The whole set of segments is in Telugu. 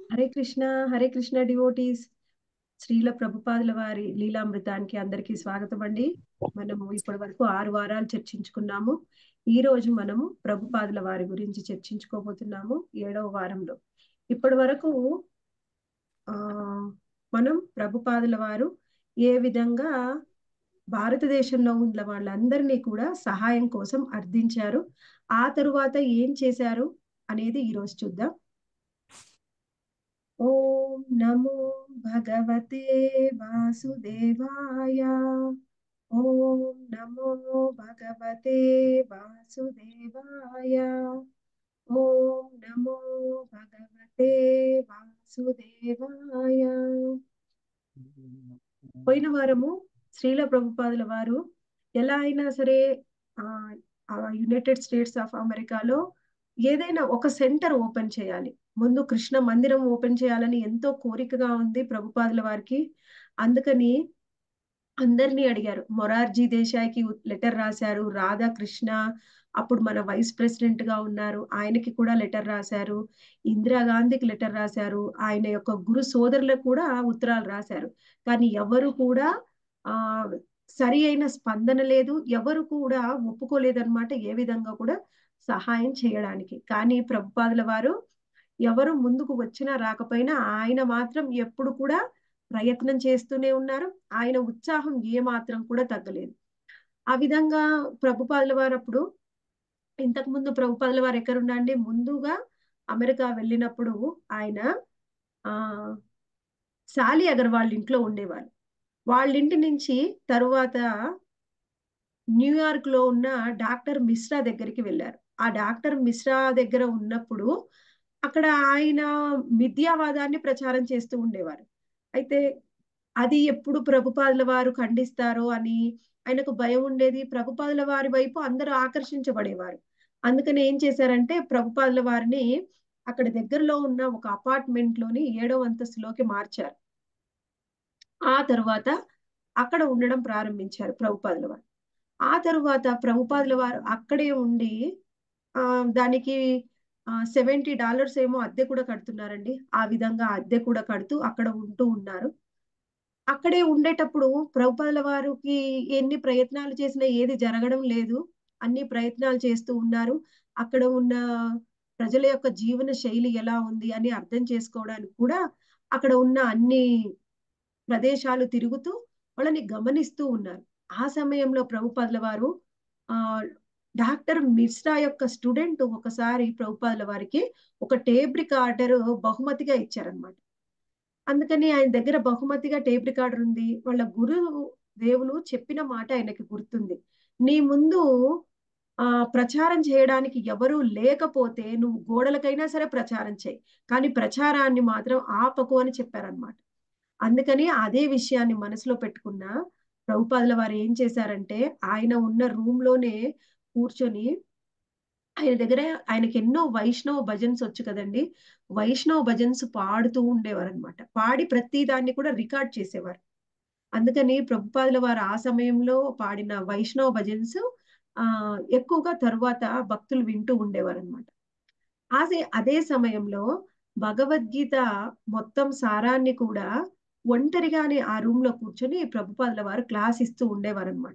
హరే కృష్ణ హరే కృష్ణ డివోటీస్ శ్రీల ప్రభుపాదుల వారి లీలామృతానికి అందరికీ స్వాగతం అండి మనము ఇప్పటి వరకు ఆరు వారాలు చర్చించుకున్నాము ఈ రోజు మనము ప్రభుపాదుల వారి గురించి చర్చించుకోబోతున్నాము ఏడవ వారంలో ఇప్పటి వరకు ఆ మనం ప్రభుపాదుల వారు ఏ విధంగా భారతదేశంలో ఉన్న వాళ్ళందరినీ కూడా సహాయం కోసం అర్థించారు ఆ తరువాత ఏం చేశారు అనేది ఈరోజు చూద్దాం ఓం నమో భగవతే వాసుదేవాయ ఓం నమో భగవతే వాసుదేవాయ ఓం నమో భగవతే వాసుదేవాయ పోయిన వారము శ్రీల ప్రభుపాదుల వారు ఎలా అయినా సరే ఆ యునైటెడ్ స్టేట్స్ ఆఫ్ అమెరికాలో ఏదైనా ఒక సెంటర్ ఓపెన్ చేయాలి ముందు కృష్ణ మందిరం ఓపెన్ చేయాలని ఎంతో కోరికగా ఉంది ప్రభుపాదుల వారికి అందుకని అందరినీ అడిగారు మొరార్జీ దేశాయికి లెటర్ రాశారు రాధాకృష్ణ అప్పుడు మన వైస్ ప్రెసిడెంట్ గా ఉన్నారు ఆయనకి కూడా లెటర్ రాశారు ఇందిరాగాంధీకి లెటర్ రాశారు ఆయన యొక్క గురు సోదరులకు కూడా ఉత్తరాలు రాశారు కానీ ఎవరు కూడా ఆ సరి అయిన స్పందన లేదు ఎవరు కూడా ఒప్పుకోలేదన్నమాట ఏ విధంగా కూడా సహాయం చేయడానికి కానీ ప్రభుపాదుల వారు ఎవరు ముందుకు వచ్చినా రాకపోయినా ఆయన మాత్రం ఎప్పుడు కూడా ప్రయత్నం చేస్తూనే ఉన్నారు ఆయన ఉత్సాహం ఏ మాత్రం కూడా తగ్గలేదు ఆ విధంగా ప్రభుపాదుల వారు అప్పుడు ఇంతకు ముందు ప్రభుపాదుల వారు ఎక్కడుండండి ముందుగా అమెరికా వెళ్ళినప్పుడు ఆయన ఆ సాలి అగర్వాళ్ళ ఇంట్లో ఉండేవారు వాళ్ళ ఇంటి నుంచి తరువాత న్యూయార్క్ లో ఉన్న డాక్టర్ మిశ్రా దగ్గరికి వెళ్ళారు ఆ డాక్టర్ మిశ్రా దగ్గర ఉన్నప్పుడు అక్కడ ఆయన మిథ్యావాదాన్ని ప్రచారం చేస్తూ ఉండేవారు అయితే అది ఎప్పుడు ప్రభుపాదుల వారు ఖండిస్తారో అని ఆయనకు భయం ఉండేది ప్రభుపాదుల వారి వైపు అందరూ ఆకర్షించబడేవారు అందుకని ఏం చేశారంటే ప్రభుపాదుల వారిని అక్కడ దగ్గరలో ఉన్న ఒక అపార్ట్మెంట్ లోని ఏడో అంతస్తులోకి మార్చారు ఆ తరువాత అక్కడ ఉండడం ప్రారంభించారు ప్రభుపాదుల వారు ఆ తరువాత ప్రభుపాదుల వారు అక్కడే ఉండి ఆ దానికి సెవెంటీ డాలర్స్ ఏమో అద్దె కూడా కడుతున్నారండి ఆ విధంగా అద్దె కూడా కడుతూ అక్కడ ఉంటూ ఉన్నారు అక్కడే ఉండేటప్పుడు ప్రభుపాదుల వారికి ఎన్ని ప్రయత్నాలు చేసినా ఏది జరగడం లేదు అన్ని ప్రయత్నాలు చేస్తూ ఉన్నారు అక్కడ ఉన్న ప్రజల యొక్క జీవన శైలి ఎలా ఉంది అని అర్థం చేసుకోవడానికి కూడా అక్కడ ఉన్న అన్ని ప్రదేశాలు తిరుగుతూ వాళ్ళని గమనిస్తూ ఉన్నారు ఆ సమయంలో ప్రభుపాదుల వారు ఆ డాక్టర్ మిశ్రా యొక్క స్టూడెంట్ ఒకసారి ప్రభుపాదుల వారికి ఒక టేప్ రికార్డర్ బహుమతిగా ఇచ్చారనమాట అందుకని ఆయన దగ్గర బహుమతిగా టేప్ రికార్డర్ ఉంది వాళ్ళ గురువు దేవులు చెప్పిన మాట ఆయనకి గుర్తుంది నీ ముందు ఆ ప్రచారం చేయడానికి ఎవరు లేకపోతే నువ్వు గోడలకైనా సరే ప్రచారం చేయి కానీ ప్రచారాన్ని మాత్రం ఆపకు అని చెప్పారనమాట అందుకని అదే విషయాన్ని మనసులో పెట్టుకున్న ప్రభుపాదుల వారు ఏం చేశారంటే ఆయన ఉన్న రూమ్ లోనే కూర్చొని ఆయన దగ్గర ఆయనకి ఎన్నో వైష్ణవ భజన్స్ వచ్చు కదండి వైష్ణవ భజన్స్ పాడుతూ ఉండేవారు అనమాట పాడి ప్రతి దాన్ని కూడా రికార్డ్ చేసేవారు అందుకని ప్రభుపాదుల వారు ఆ సమయంలో పాడిన వైష్ణవ భజన్స్ ఆ ఎక్కువగా తరువాత భక్తులు వింటూ ఉండేవారు అనమాట అదే అదే సమయంలో భగవద్గీత మొత్తం సారాన్ని కూడా ఒంటరిగానే ఆ రూమ్ లో కూర్చొని ప్రభుపాదుల వారు క్లాస్ ఇస్తూ ఉండేవారు అనమాట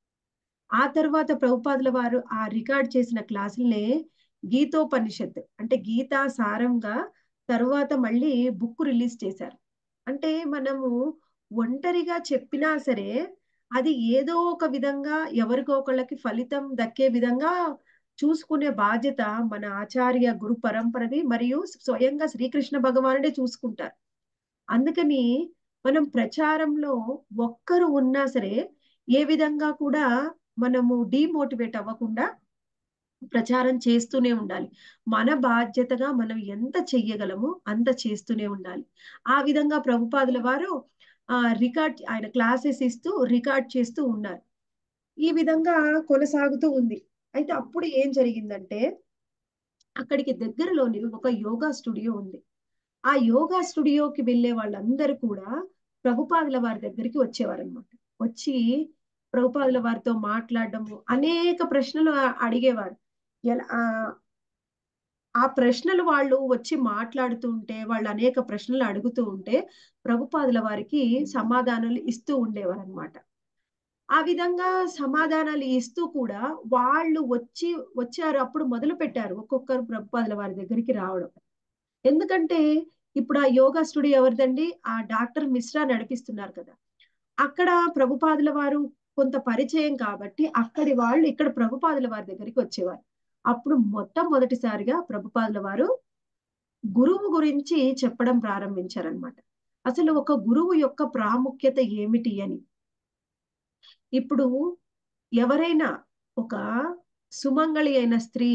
ఆ తర్వాత ప్రభుపాదుల వారు ఆ రికార్డ్ చేసిన క్లాసులనే గీతోపనిషత్ అంటే గీతా సారంగా తరువాత మళ్ళీ బుక్ రిలీజ్ చేశారు అంటే మనము ఒంటరిగా చెప్పినా సరే అది ఏదో ఒక విధంగా ఎవరికో ఒకళ్ళకి ఫలితం దక్కే విధంగా చూసుకునే బాధ్యత మన ఆచార్య గురు పరంపరది మరియు స్వయంగా శ్రీకృష్ణ భగవానుడే చూసుకుంటారు అందుకని మనం ప్రచారంలో ఒక్కరు ఉన్నా సరే ఏ విధంగా కూడా మనము డిమోటివేట్ అవ్వకుండా ప్రచారం చేస్తూనే ఉండాలి మన బాధ్యతగా మనం ఎంత చెయ్యగలమో అంత చేస్తూనే ఉండాలి ఆ విధంగా ప్రభుపాదుల వారు ఆ రికార్డ్ ఆయన క్లాసెస్ ఇస్తూ రికార్డ్ చేస్తూ ఉన్నారు ఈ విధంగా కొనసాగుతూ ఉంది అయితే అప్పుడు ఏం జరిగిందంటే అక్కడికి దగ్గరలోని ఒక యోగా స్టూడియో ఉంది ఆ యోగా స్టూడియోకి వెళ్ళే వాళ్ళందరూ కూడా ప్రభుపాదుల వారి దగ్గరికి వచ్చేవారు అనమాట వచ్చి ప్రభుపాదుల వారితో మాట్లాడడము అనేక ప్రశ్నలు అడిగేవారు ఎలా ఆ ప్రశ్నలు వాళ్ళు వచ్చి మాట్లాడుతూ ఉంటే వాళ్ళు అనేక ప్రశ్నలు అడుగుతూ ఉంటే ప్రభుపాదుల వారికి సమాధానాలు ఇస్తూ ఉండేవారు అనమాట ఆ విధంగా సమాధానాలు ఇస్తూ కూడా వాళ్ళు వచ్చి వచ్చారు అప్పుడు మొదలు పెట్టారు ఒక్కొక్కరు ప్రభుపాదుల వారి దగ్గరికి రావడం ఎందుకంటే ఇప్పుడు ఆ యోగా స్టూడియో ఎవరిదండి ఆ డాక్టర్ మిశ్రా నడిపిస్తున్నారు కదా అక్కడ ప్రభుపాదుల వారు కొంత పరిచయం కాబట్టి అక్కడి వాళ్ళు ఇక్కడ ప్రభుపాదుల వారి దగ్గరికి వచ్చేవారు అప్పుడు మొట్టమొదటిసారిగా ప్రభుపాదుల వారు గురువు గురించి చెప్పడం ప్రారంభించారనమాట అసలు ఒక గురువు యొక్క ప్రాముఖ్యత ఏమిటి అని ఇప్పుడు ఎవరైనా ఒక సుమంగళి అయిన స్త్రీ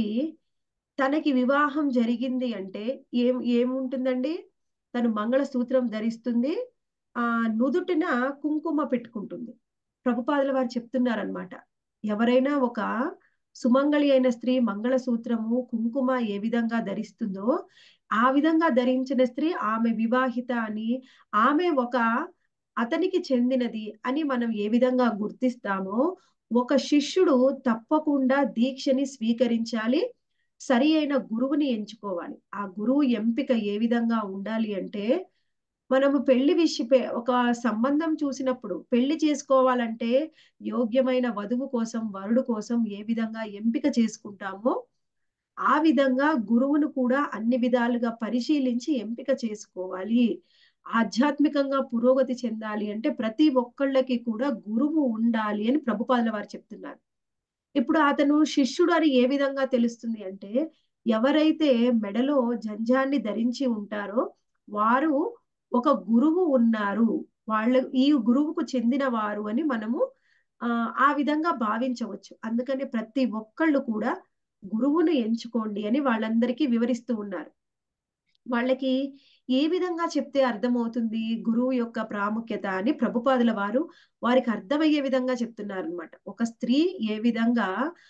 తనకి వివాహం జరిగింది అంటే ఏం ఏముంటుందండి తను మంగళసూత్రం ధరిస్తుంది ఆ నుదుటిన కుంకుమ పెట్టుకుంటుంది ప్రభుపాదుల వారు చెప్తున్నారనమాట ఎవరైనా ఒక సుమంగళి అయిన స్త్రీ మంగళసూత్రము కుంకుమ ఏ విధంగా ధరిస్తుందో ఆ విధంగా ధరించిన స్త్రీ ఆమె వివాహిత అని ఆమె ఒక అతనికి చెందినది అని మనం ఏ విధంగా గుర్తిస్తామో ఒక శిష్యుడు తప్పకుండా దీక్షని స్వీకరించాలి సరి అయిన గురువుని ఎంచుకోవాలి ఆ గురువు ఎంపిక ఏ విధంగా ఉండాలి అంటే మనము పెళ్లి విషయ ఒక సంబంధం చూసినప్పుడు పెళ్లి చేసుకోవాలంటే యోగ్యమైన వధువు కోసం వరుడు కోసం ఏ విధంగా ఎంపిక చేసుకుంటామో ఆ విధంగా గురువును కూడా అన్ని విధాలుగా పరిశీలించి ఎంపిక చేసుకోవాలి ఆధ్యాత్మికంగా పురోగతి చెందాలి అంటే ప్రతి ఒక్కళ్ళకి కూడా గురువు ఉండాలి అని ప్రభుపాదుల వారు చెప్తున్నారు ఇప్పుడు అతను శిష్యుడు అని ఏ విధంగా తెలుస్తుంది అంటే ఎవరైతే మెడలో జంజాన్ని ధరించి ఉంటారో వారు ఒక గురువు ఉన్నారు వాళ్ళ ఈ గురువుకు చెందిన వారు అని మనము ఆ ఆ విధంగా భావించవచ్చు అందుకని ప్రతి ఒక్కళ్ళు కూడా గురువును ఎంచుకోండి అని వాళ్ళందరికీ వివరిస్తూ ఉన్నారు వాళ్ళకి ఏ విధంగా చెప్తే అర్థమవుతుంది గురువు యొక్క ప్రాముఖ్యత అని ప్రభుపాదుల వారు వారికి అర్థమయ్యే విధంగా చెప్తున్నారు అనమాట ఒక స్త్రీ ఏ విధంగా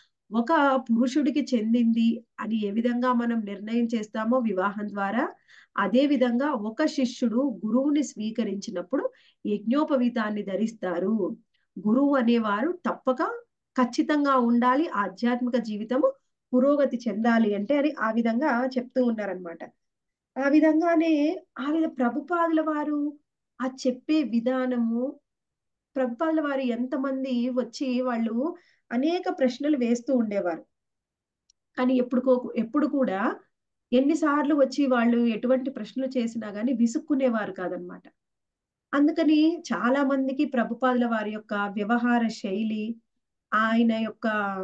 ఒక పురుషుడికి చెందింది అని ఏ విధంగా మనం నిర్ణయం చేస్తామో వివాహం ద్వారా అదే విధంగా ఒక శిష్యుడు గురువుని స్వీకరించినప్పుడు యజ్ఞోపవీతాన్ని ధరిస్తారు గురువు అనేవారు తప్పక ఖచ్చితంగా ఉండాలి ఆధ్యాత్మిక జీవితము పురోగతి చెందాలి అంటే అని ఆ విధంగా చెప్తూ ఉన్నారనమాట ఆ విధంగానే ఆ విధ ప్రభుపాదుల వారు ఆ చెప్పే విధానము ప్రభుపాదుల వారు ఎంతమంది వచ్చి వాళ్ళు అనేక ప్రశ్నలు వేస్తూ ఉండేవారు కానీ ఎప్పుడు ఎప్పుడు కూడా ఎన్నిసార్లు వచ్చి వాళ్ళు ఎటువంటి ప్రశ్నలు చేసినా గానీ విసుక్కునేవారు కాదనమాట అందుకని చాలా మందికి ప్రభుపాదుల వారి యొక్క వ్యవహార శైలి ఆయన యొక్క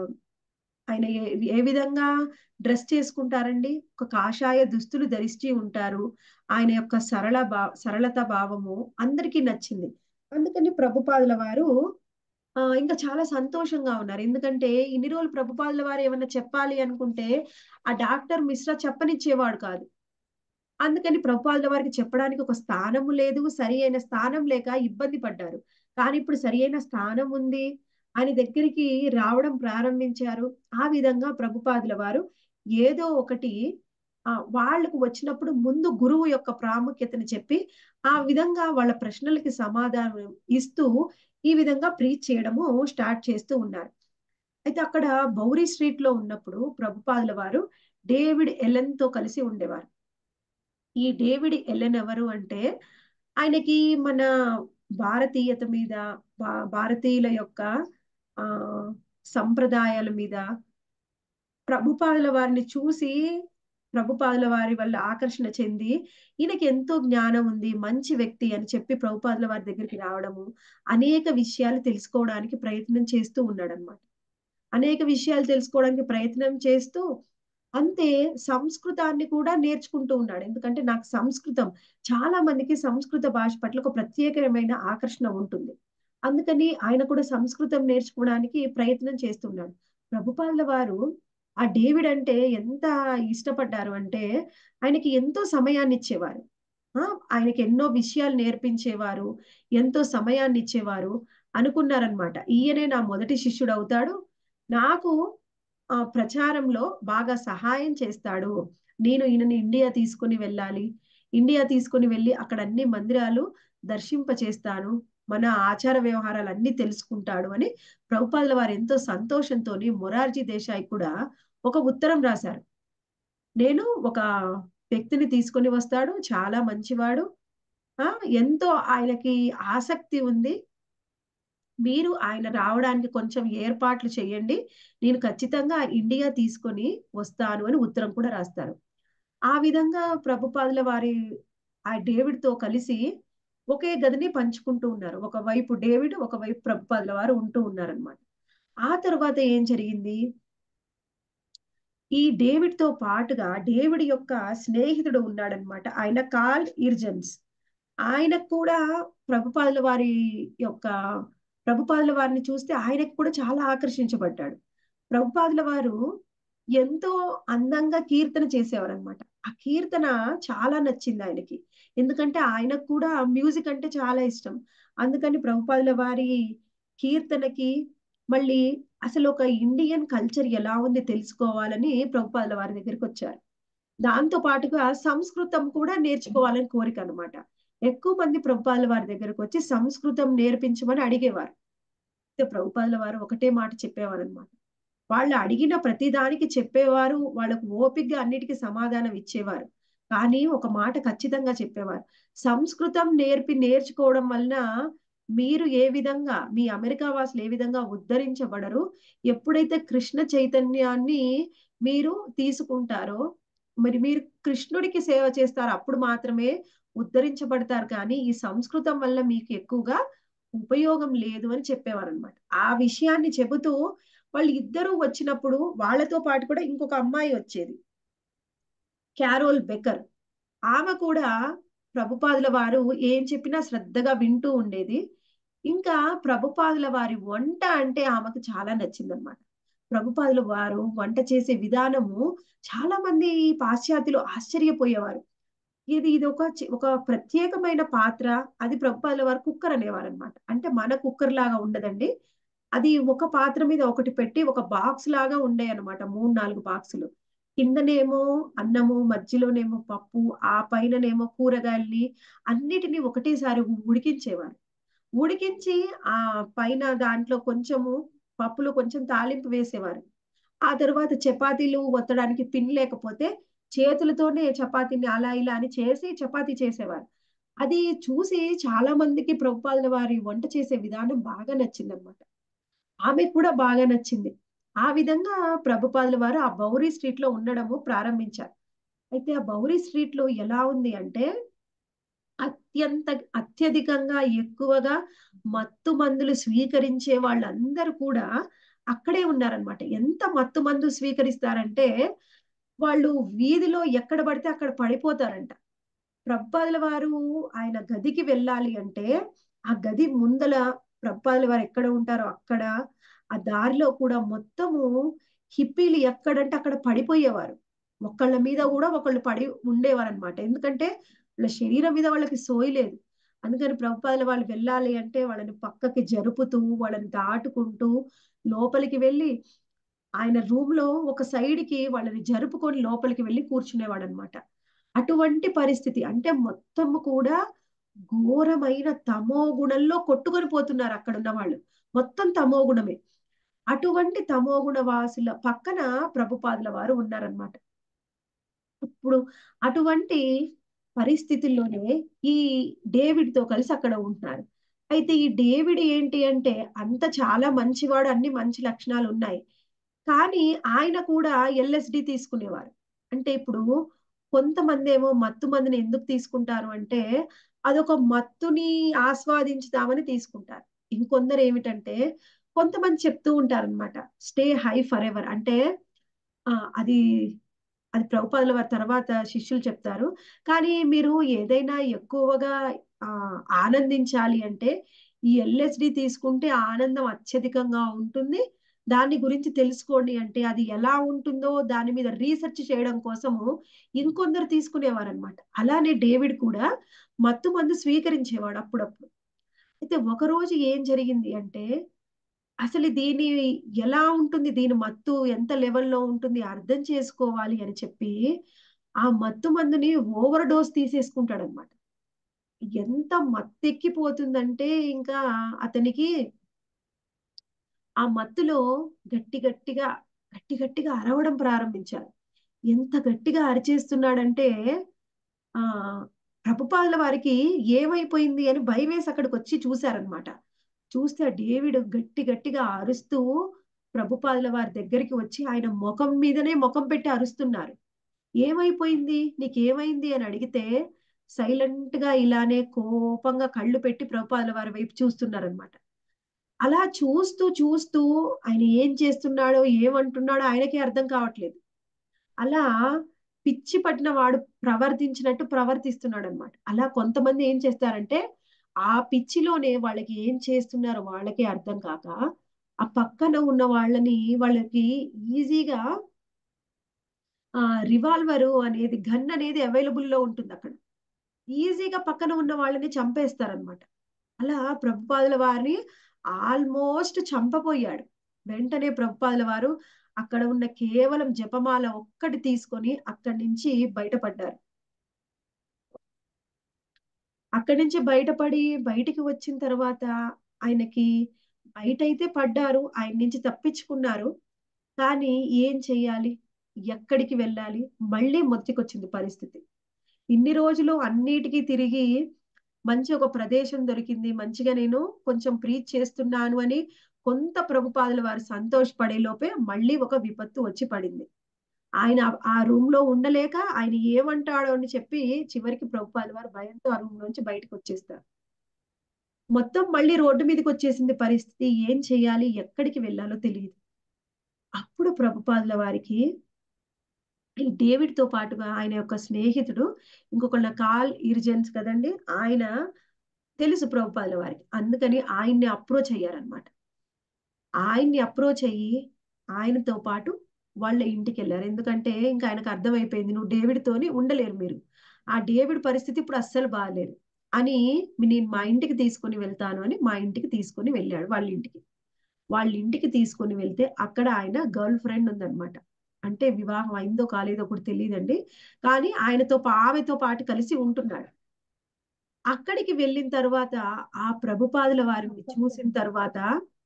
ఆయన ఏ విధంగా డ్రెస్ చేసుకుంటారండి ఒక కాషాయ దుస్తులు ధరించి ఉంటారు ఆయన యొక్క సరళ భా సరళత భావము అందరికీ నచ్చింది అందుకని ప్రభుపాదుల వారు ఆ ఇంకా చాలా సంతోషంగా ఉన్నారు ఎందుకంటే ఇన్ని రోజులు ప్రభుపాదుల వారు ఏమన్నా చెప్పాలి అనుకుంటే ఆ డాక్టర్ మిశ్రా చెప్పనిచ్చేవాడు కాదు అందుకని ప్రభుపాదుల వారికి చెప్పడానికి ఒక స్థానము లేదు సరి అయిన స్థానం లేక ఇబ్బంది పడ్డారు కానీ ఇప్పుడు సరి అయిన స్థానం ఉంది ఆయన దగ్గరికి రావడం ప్రారంభించారు ఆ విధంగా ప్రభుపాదుల వారు ఏదో ఒకటి ఆ వాళ్లకు వచ్చినప్పుడు ముందు గురువు యొక్క ప్రాముఖ్యతని చెప్పి ఆ విధంగా వాళ్ళ ప్రశ్నలకి సమాధానం ఇస్తూ ఈ విధంగా ప్రీచ్ చేయడము స్టార్ట్ చేస్తూ ఉన్నారు అయితే అక్కడ బౌరీ స్ట్రీట్ లో ఉన్నప్పుడు ప్రభుపాదుల వారు డేవిడ్ ఎలెన్ తో కలిసి ఉండేవారు ఈ డేవిడ్ ఎలెన్ ఎవరు అంటే ఆయనకి మన భారతీయత మీద భారతీయుల యొక్క ఆ సంప్రదాయాల మీద ప్రభుపాదుల వారిని చూసి ప్రభుపాదుల వారి వల్ల ఆకర్షణ చెంది ఈయనకి ఎంతో జ్ఞానం ఉంది మంచి వ్యక్తి అని చెప్పి ప్రభుపాదుల వారి దగ్గరికి రావడము అనేక విషయాలు తెలుసుకోవడానికి ప్రయత్నం చేస్తూ ఉన్నాడు అనమాట అనేక విషయాలు తెలుసుకోవడానికి ప్రయత్నం చేస్తూ అంతే సంస్కృతాన్ని కూడా నేర్చుకుంటూ ఉన్నాడు ఎందుకంటే నాకు సంస్కృతం చాలా మందికి సంస్కృత భాష పట్ల ఒక ప్రత్యేకమైన ఆకర్షణ ఉంటుంది అందుకని ఆయన కూడా సంస్కృతం నేర్చుకోవడానికి ప్రయత్నం చేస్తున్నాడు ప్రభుపాదుల వారు ఆ డేవిడ్ అంటే ఎంత ఇష్టపడ్డారు అంటే ఆయనకి ఎంతో సమయాన్ని ఇచ్చేవారు ఆయనకి ఎన్నో విషయాలు నేర్పించేవారు ఎంతో సమయాన్ని ఇచ్చేవారు అనుకున్నారనమాట ఈయనే నా మొదటి శిష్యుడు అవుతాడు నాకు ఆ ప్రచారంలో బాగా సహాయం చేస్తాడు నేను ఈయనని ఇండియా తీసుకుని వెళ్ళాలి ఇండియా తీసుకుని వెళ్ళి అక్కడ అన్ని మందిరాలు దర్శింప చేస్తాను మన ఆచార వ్యవహారాలు అన్ని తెలుసుకుంటాడు అని ప్రభుపాదుల వారు ఎంతో సంతోషంతో మొరార్జీ దేశాయ్ కూడా ఒక ఉత్తరం రాశారు నేను ఒక వ్యక్తిని తీసుకొని వస్తాడు చాలా మంచివాడు ఆ ఎంతో ఆయనకి ఆసక్తి ఉంది మీరు ఆయన రావడానికి కొంచెం ఏర్పాట్లు చేయండి నేను ఖచ్చితంగా ఇండియా తీసుకొని వస్తాను అని ఉత్తరం కూడా రాస్తారు ఆ విధంగా ప్రభుపాదుల వారి ఆ డేవిడ్ తో కలిసి ఒకే గదిని పంచుకుంటూ ఉన్నారు ఒకవైపు డేవిడ్ ఒకవైపు ప్రభుపాదుల వారు ఉంటూ ఉన్నారనమాట ఆ తర్వాత ఏం జరిగింది ఈ డేవిడ్ తో పాటుగా డేవిడ్ యొక్క స్నేహితుడు ఉన్నాడనమాట ఆయన కాల్ ఇర్జన్స్ ఆయనకు కూడా ప్రభుపాదుల వారి యొక్క ప్రభుపాదుల వారిని చూస్తే ఆయనకు కూడా చాలా ఆకర్షించబడ్డాడు ప్రభుపాదుల వారు ఎంతో అందంగా కీర్తన చేసేవారు అనమాట ఆ కీర్తన చాలా నచ్చింది ఆయనకి ఎందుకంటే ఆయనకు కూడా మ్యూజిక్ అంటే చాలా ఇష్టం అందుకని ప్రభుపాదుల వారి కీర్తనకి మళ్ళీ అసలు ఒక ఇండియన్ కల్చర్ ఎలా ఉంది తెలుసుకోవాలని ప్రభుపాదుల వారి దగ్గరికి వచ్చారు దాంతో పాటుగా సంస్కృతం కూడా నేర్చుకోవాలని కోరిక అనమాట ఎక్కువ మంది ప్రభుపాదుల వారి దగ్గరకు వచ్చి సంస్కృతం నేర్పించమని అడిగేవారు ప్రభుపాదుల వారు ఒకటే మాట చెప్పేవారు అనమాట వాళ్ళు అడిగిన ప్రతిదానికి చెప్పేవారు వాళ్ళకు ఓపికగా అన్నిటికీ సమాధానం ఇచ్చేవారు కానీ ఒక మాట ఖచ్చితంగా చెప్పేవారు సంస్కృతం నేర్పి నేర్చుకోవడం వలన మీరు ఏ విధంగా మీ అమెరికా వాసులు ఏ విధంగా ఉద్ధరించబడరు ఎప్పుడైతే కృష్ణ చైతన్యాన్ని మీరు తీసుకుంటారో మరి మీరు కృష్ణుడికి సేవ చేస్తారో అప్పుడు మాత్రమే ఉద్ధరించబడతారు కానీ ఈ సంస్కృతం వల్ల మీకు ఎక్కువగా ఉపయోగం లేదు అని చెప్పేవారు అనమాట ఆ విషయాన్ని చెబుతూ వాళ్ళు ఇద్దరు వచ్చినప్పుడు వాళ్ళతో పాటు కూడా ఇంకొక అమ్మాయి వచ్చేది క్యారోల్ బెకర్ ఆమె కూడా ప్రభుపాదుల వారు ఏం చెప్పినా శ్రద్ధగా వింటూ ఉండేది ఇంకా ప్రభుపాదుల వారి వంట అంటే ఆమెకు చాలా నచ్చిందనమాట ప్రభుపాదుల వారు వంట చేసే విధానము చాలా మంది పాశ్చాత్యులు ఆశ్చర్యపోయేవారు ఇది ఇది ఒక ఒక ప్రత్యేకమైన పాత్ర అది ప్రభుపాదుల వారు కుక్కర్ అనేవారు అనమాట అంటే మన కుక్కర్ లాగా ఉండదండి అది ఒక పాత్ర మీద ఒకటి పెట్టి ఒక బాక్స్ లాగా ఉండే అనమాట మూడు నాలుగు బాక్సులు కిందనేమో అన్నము మధ్యలోనేమో పప్పు ఆ పైననేమో కూరగాయల్ని అన్నిటినీ ఒకటేసారి ఉడికించేవారు ఉడికించి ఆ పైన దాంట్లో కొంచెము పప్పులో కొంచెం తాలింపు వేసేవారు ఆ తర్వాత చపాతీలు ఒత్తడానికి పిన్ లేకపోతే చేతులతోనే చపాతీని అలా ఇలా అని చేసి చపాతీ చేసేవారు అది చూసి చాలా మందికి ప్రభుపాదుల వారి వంట చేసే విధానం బాగా నచ్చింది అనమాట ఆమె కూడా బాగా నచ్చింది ఆ విధంగా ప్రభుపాదుల వారు ఆ బౌరీ స్ట్రీట్ లో ఉండడము ప్రారంభించారు అయితే ఆ బౌరీ స్ట్రీట్ లో ఎలా ఉంది అంటే అత్యంత అత్యధికంగా ఎక్కువగా మత్తు మందులు స్వీకరించే వాళ్ళందరూ కూడా అక్కడే ఉన్నారనమాట ఎంత మత్తు మందు స్వీకరిస్తారంటే వాళ్ళు వీధిలో ఎక్కడ పడితే అక్కడ పడిపోతారంట ప్రబ్బాదుల వారు ఆయన గదికి వెళ్ళాలి అంటే ఆ గది ముందల ప్రబ్బాదుల వారు ఎక్కడ ఉంటారో అక్కడ ఆ దారిలో కూడా మొత్తము హిప్పీలు ఎక్కడంటే అక్కడ పడిపోయేవారు ఒకళ్ళ మీద కూడా ఒకళ్ళు పడి ఉండేవారు అనమాట ఎందుకంటే వాళ్ళ శరీరం మీద వాళ్ళకి సోయి లేదు అందుకని ప్రభుపాదుల వాళ్ళు వెళ్ళాలి అంటే వాళ్ళని పక్కకి జరుపుతూ వాళ్ళని దాటుకుంటూ లోపలికి వెళ్ళి ఆయన రూమ్ లో ఒక సైడ్ కి వాళ్ళని జరుపుకొని లోపలికి వెళ్ళి కూర్చునేవాడు అనమాట అటువంటి పరిస్థితి అంటే మొత్తం కూడా ఘోరమైన తమో గుణంలో కొట్టుకొని పోతున్నారు అక్కడ ఉన్న వాళ్ళు మొత్తం తమో గుణమే అటువంటి తమో గుణ వాసుల పక్కన ప్రభుపాదుల వారు ఉన్నారనమాట ఇప్పుడు అటువంటి పరిస్థితుల్లోనే ఈ డేవిడ్ తో కలిసి అక్కడ ఉంటున్నారు అయితే ఈ డేవిడ్ ఏంటి అంటే అంత చాలా మంచివాడు అన్ని మంచి లక్షణాలు ఉన్నాయి కానీ ఆయన కూడా ఎల్ఎస్డి తీసుకునేవారు అంటే ఇప్పుడు కొంతమంది ఏమో మత్తు మందిని ఎందుకు తీసుకుంటారు అంటే అదొక మత్తుని ఆస్వాదించుదామని తీసుకుంటారు ఇంకొందరు ఏమిటంటే కొంతమంది చెప్తూ ఉంటారు అనమాట స్టే హై ఫర్ ఎవర్ అంటే ఆ అది అది ప్రభుపాదుల వారి తర్వాత శిష్యులు చెప్తారు కానీ మీరు ఏదైనా ఎక్కువగా ఆ ఆనందించాలి అంటే ఈ ఎల్ఎస్డి తీసుకుంటే ఆనందం అత్యధికంగా ఉంటుంది దాని గురించి తెలుసుకోండి అంటే అది ఎలా ఉంటుందో దాని మీద రీసెర్చ్ చేయడం కోసము ఇంకొందరు తీసుకునేవారు అనమాట అలానే డేవిడ్ కూడా మత్తు మందు స్వీకరించేవాడు అప్పుడప్పుడు అయితే ఒకరోజు ఏం జరిగింది అంటే అసలు దీని ఎలా ఉంటుంది దీని మత్తు ఎంత లెవెల్లో ఉంటుంది అర్థం చేసుకోవాలి అని చెప్పి ఆ మత్తు మందుని ఓవర్ డోస్ తీసేసుకుంటాడు అనమాట ఎంత మత్తెక్కిపోతుందంటే ఇంకా అతనికి ఆ మత్తులో గట్టి గట్టిగా గట్టి గట్టిగా అరవడం ప్రారంభించారు ఎంత గట్టిగా అరిచేస్తున్నాడంటే ఆ ప్రభుపాదుల వారికి ఏమైపోయింది అని భయం వేసి అక్కడికి వచ్చి చూశారనమాట చూస్తే ఆ డేవిడ్ గట్టి గట్టిగా అరుస్తూ ప్రభుపాదుల వారి దగ్గరికి వచ్చి ఆయన ముఖం మీదనే ముఖం పెట్టి అరుస్తున్నారు ఏమైపోయింది నీకేమైంది అని అడిగితే సైలెంట్ గా ఇలానే కోపంగా కళ్ళు పెట్టి ప్రభుపాదుల వారి వైపు చూస్తున్నారనమాట అలా చూస్తూ చూస్తూ ఆయన ఏం చేస్తున్నాడో ఏమంటున్నాడో ఆయనకే అర్థం కావట్లేదు అలా పిచ్చి పట్టిన వాడు ప్రవర్తించినట్టు ప్రవర్తిస్తున్నాడు అనమాట అలా కొంతమంది ఏం చేస్తారంటే ఆ పిచ్చిలోనే వాళ్ళకి ఏం చేస్తున్నారో వాళ్ళకే అర్థం కాక ఆ పక్కన ఉన్న వాళ్ళని వాళ్ళకి ఈజీగా ఆ రివాల్వర్ అనేది గన్ అనేది అవైలబుల్ లో ఉంటుంది అక్కడ ఈజీగా పక్కన ఉన్న వాళ్ళని చంపేస్తారనమాట అలా ప్రభుపాదుల వారిని ఆల్మోస్ట్ చంపపోయాడు వెంటనే ప్రభుపాదుల వారు అక్కడ ఉన్న కేవలం జపమాల ఒక్కటి తీసుకొని అక్కడి నుంచి బయటపడ్డారు అక్కడి నుంచి బయటపడి బయటికి వచ్చిన తర్వాత ఆయనకి బయటైతే పడ్డారు ఆయన నుంచి తప్పించుకున్నారు కానీ ఏం చెయ్యాలి ఎక్కడికి వెళ్ళాలి మళ్ళీ మొత్తికొచ్చింది పరిస్థితి ఇన్ని రోజులు అన్నిటికీ తిరిగి మంచి ఒక ప్రదేశం దొరికింది మంచిగా నేను కొంచెం ప్రీచ్ చేస్తున్నాను అని కొంత ప్రభుపాదుల వారు సంతోషపడే లోపే మళ్ళీ ఒక విపత్తు వచ్చి పడింది ఆయన ఆ రూమ్ లో ఉండలేక ఆయన ఏమంటాడో అని చెప్పి చివరికి ప్రభుపాదుల వారు భయంతో ఆ రూమ్ నుంచి బయటకు వచ్చేస్తారు మొత్తం మళ్ళీ రోడ్డు మీదకి వచ్చేసింది పరిస్థితి ఏం చేయాలి ఎక్కడికి వెళ్ళాలో తెలియదు అప్పుడు ప్రభుపాదుల వారికి ఈ డేవిడ్ తో పాటుగా ఆయన యొక్క స్నేహితుడు ఇంకొకళ్ళ కాల్ ఇర్జెన్స్ కదండి ఆయన తెలుసు ప్రభుపాదుల వారికి అందుకని ఆయన్ని అప్రోచ్ అయ్యారనమాట ఆయన్ని అప్రోచ్ అయ్యి ఆయనతో పాటు వాళ్ళ ఇంటికి వెళ్ళారు ఎందుకంటే ఇంకా ఆయనకు అర్థమైపోయింది నువ్వు డేవిడ్ తోని ఉండలేరు మీరు ఆ డేవిడ్ పరిస్థితి ఇప్పుడు అస్సలు బాగాలేదు అని నేను మా ఇంటికి తీసుకొని వెళ్తాను అని మా ఇంటికి తీసుకొని వెళ్ళాడు వాళ్ళ ఇంటికి వాళ్ళ ఇంటికి తీసుకొని వెళ్తే అక్కడ ఆయన గర్ల్ ఫ్రెండ్ ఉందన్నమాట అంటే వివాహం అయిందో కాలేదో కూడా తెలియదండి కానీ ఆయనతో ఆమెతో పాటు కలిసి ఉంటున్నాడు అక్కడికి వెళ్ళిన తర్వాత ఆ ప్రభుపాదుల వారిని చూసిన తర్వాత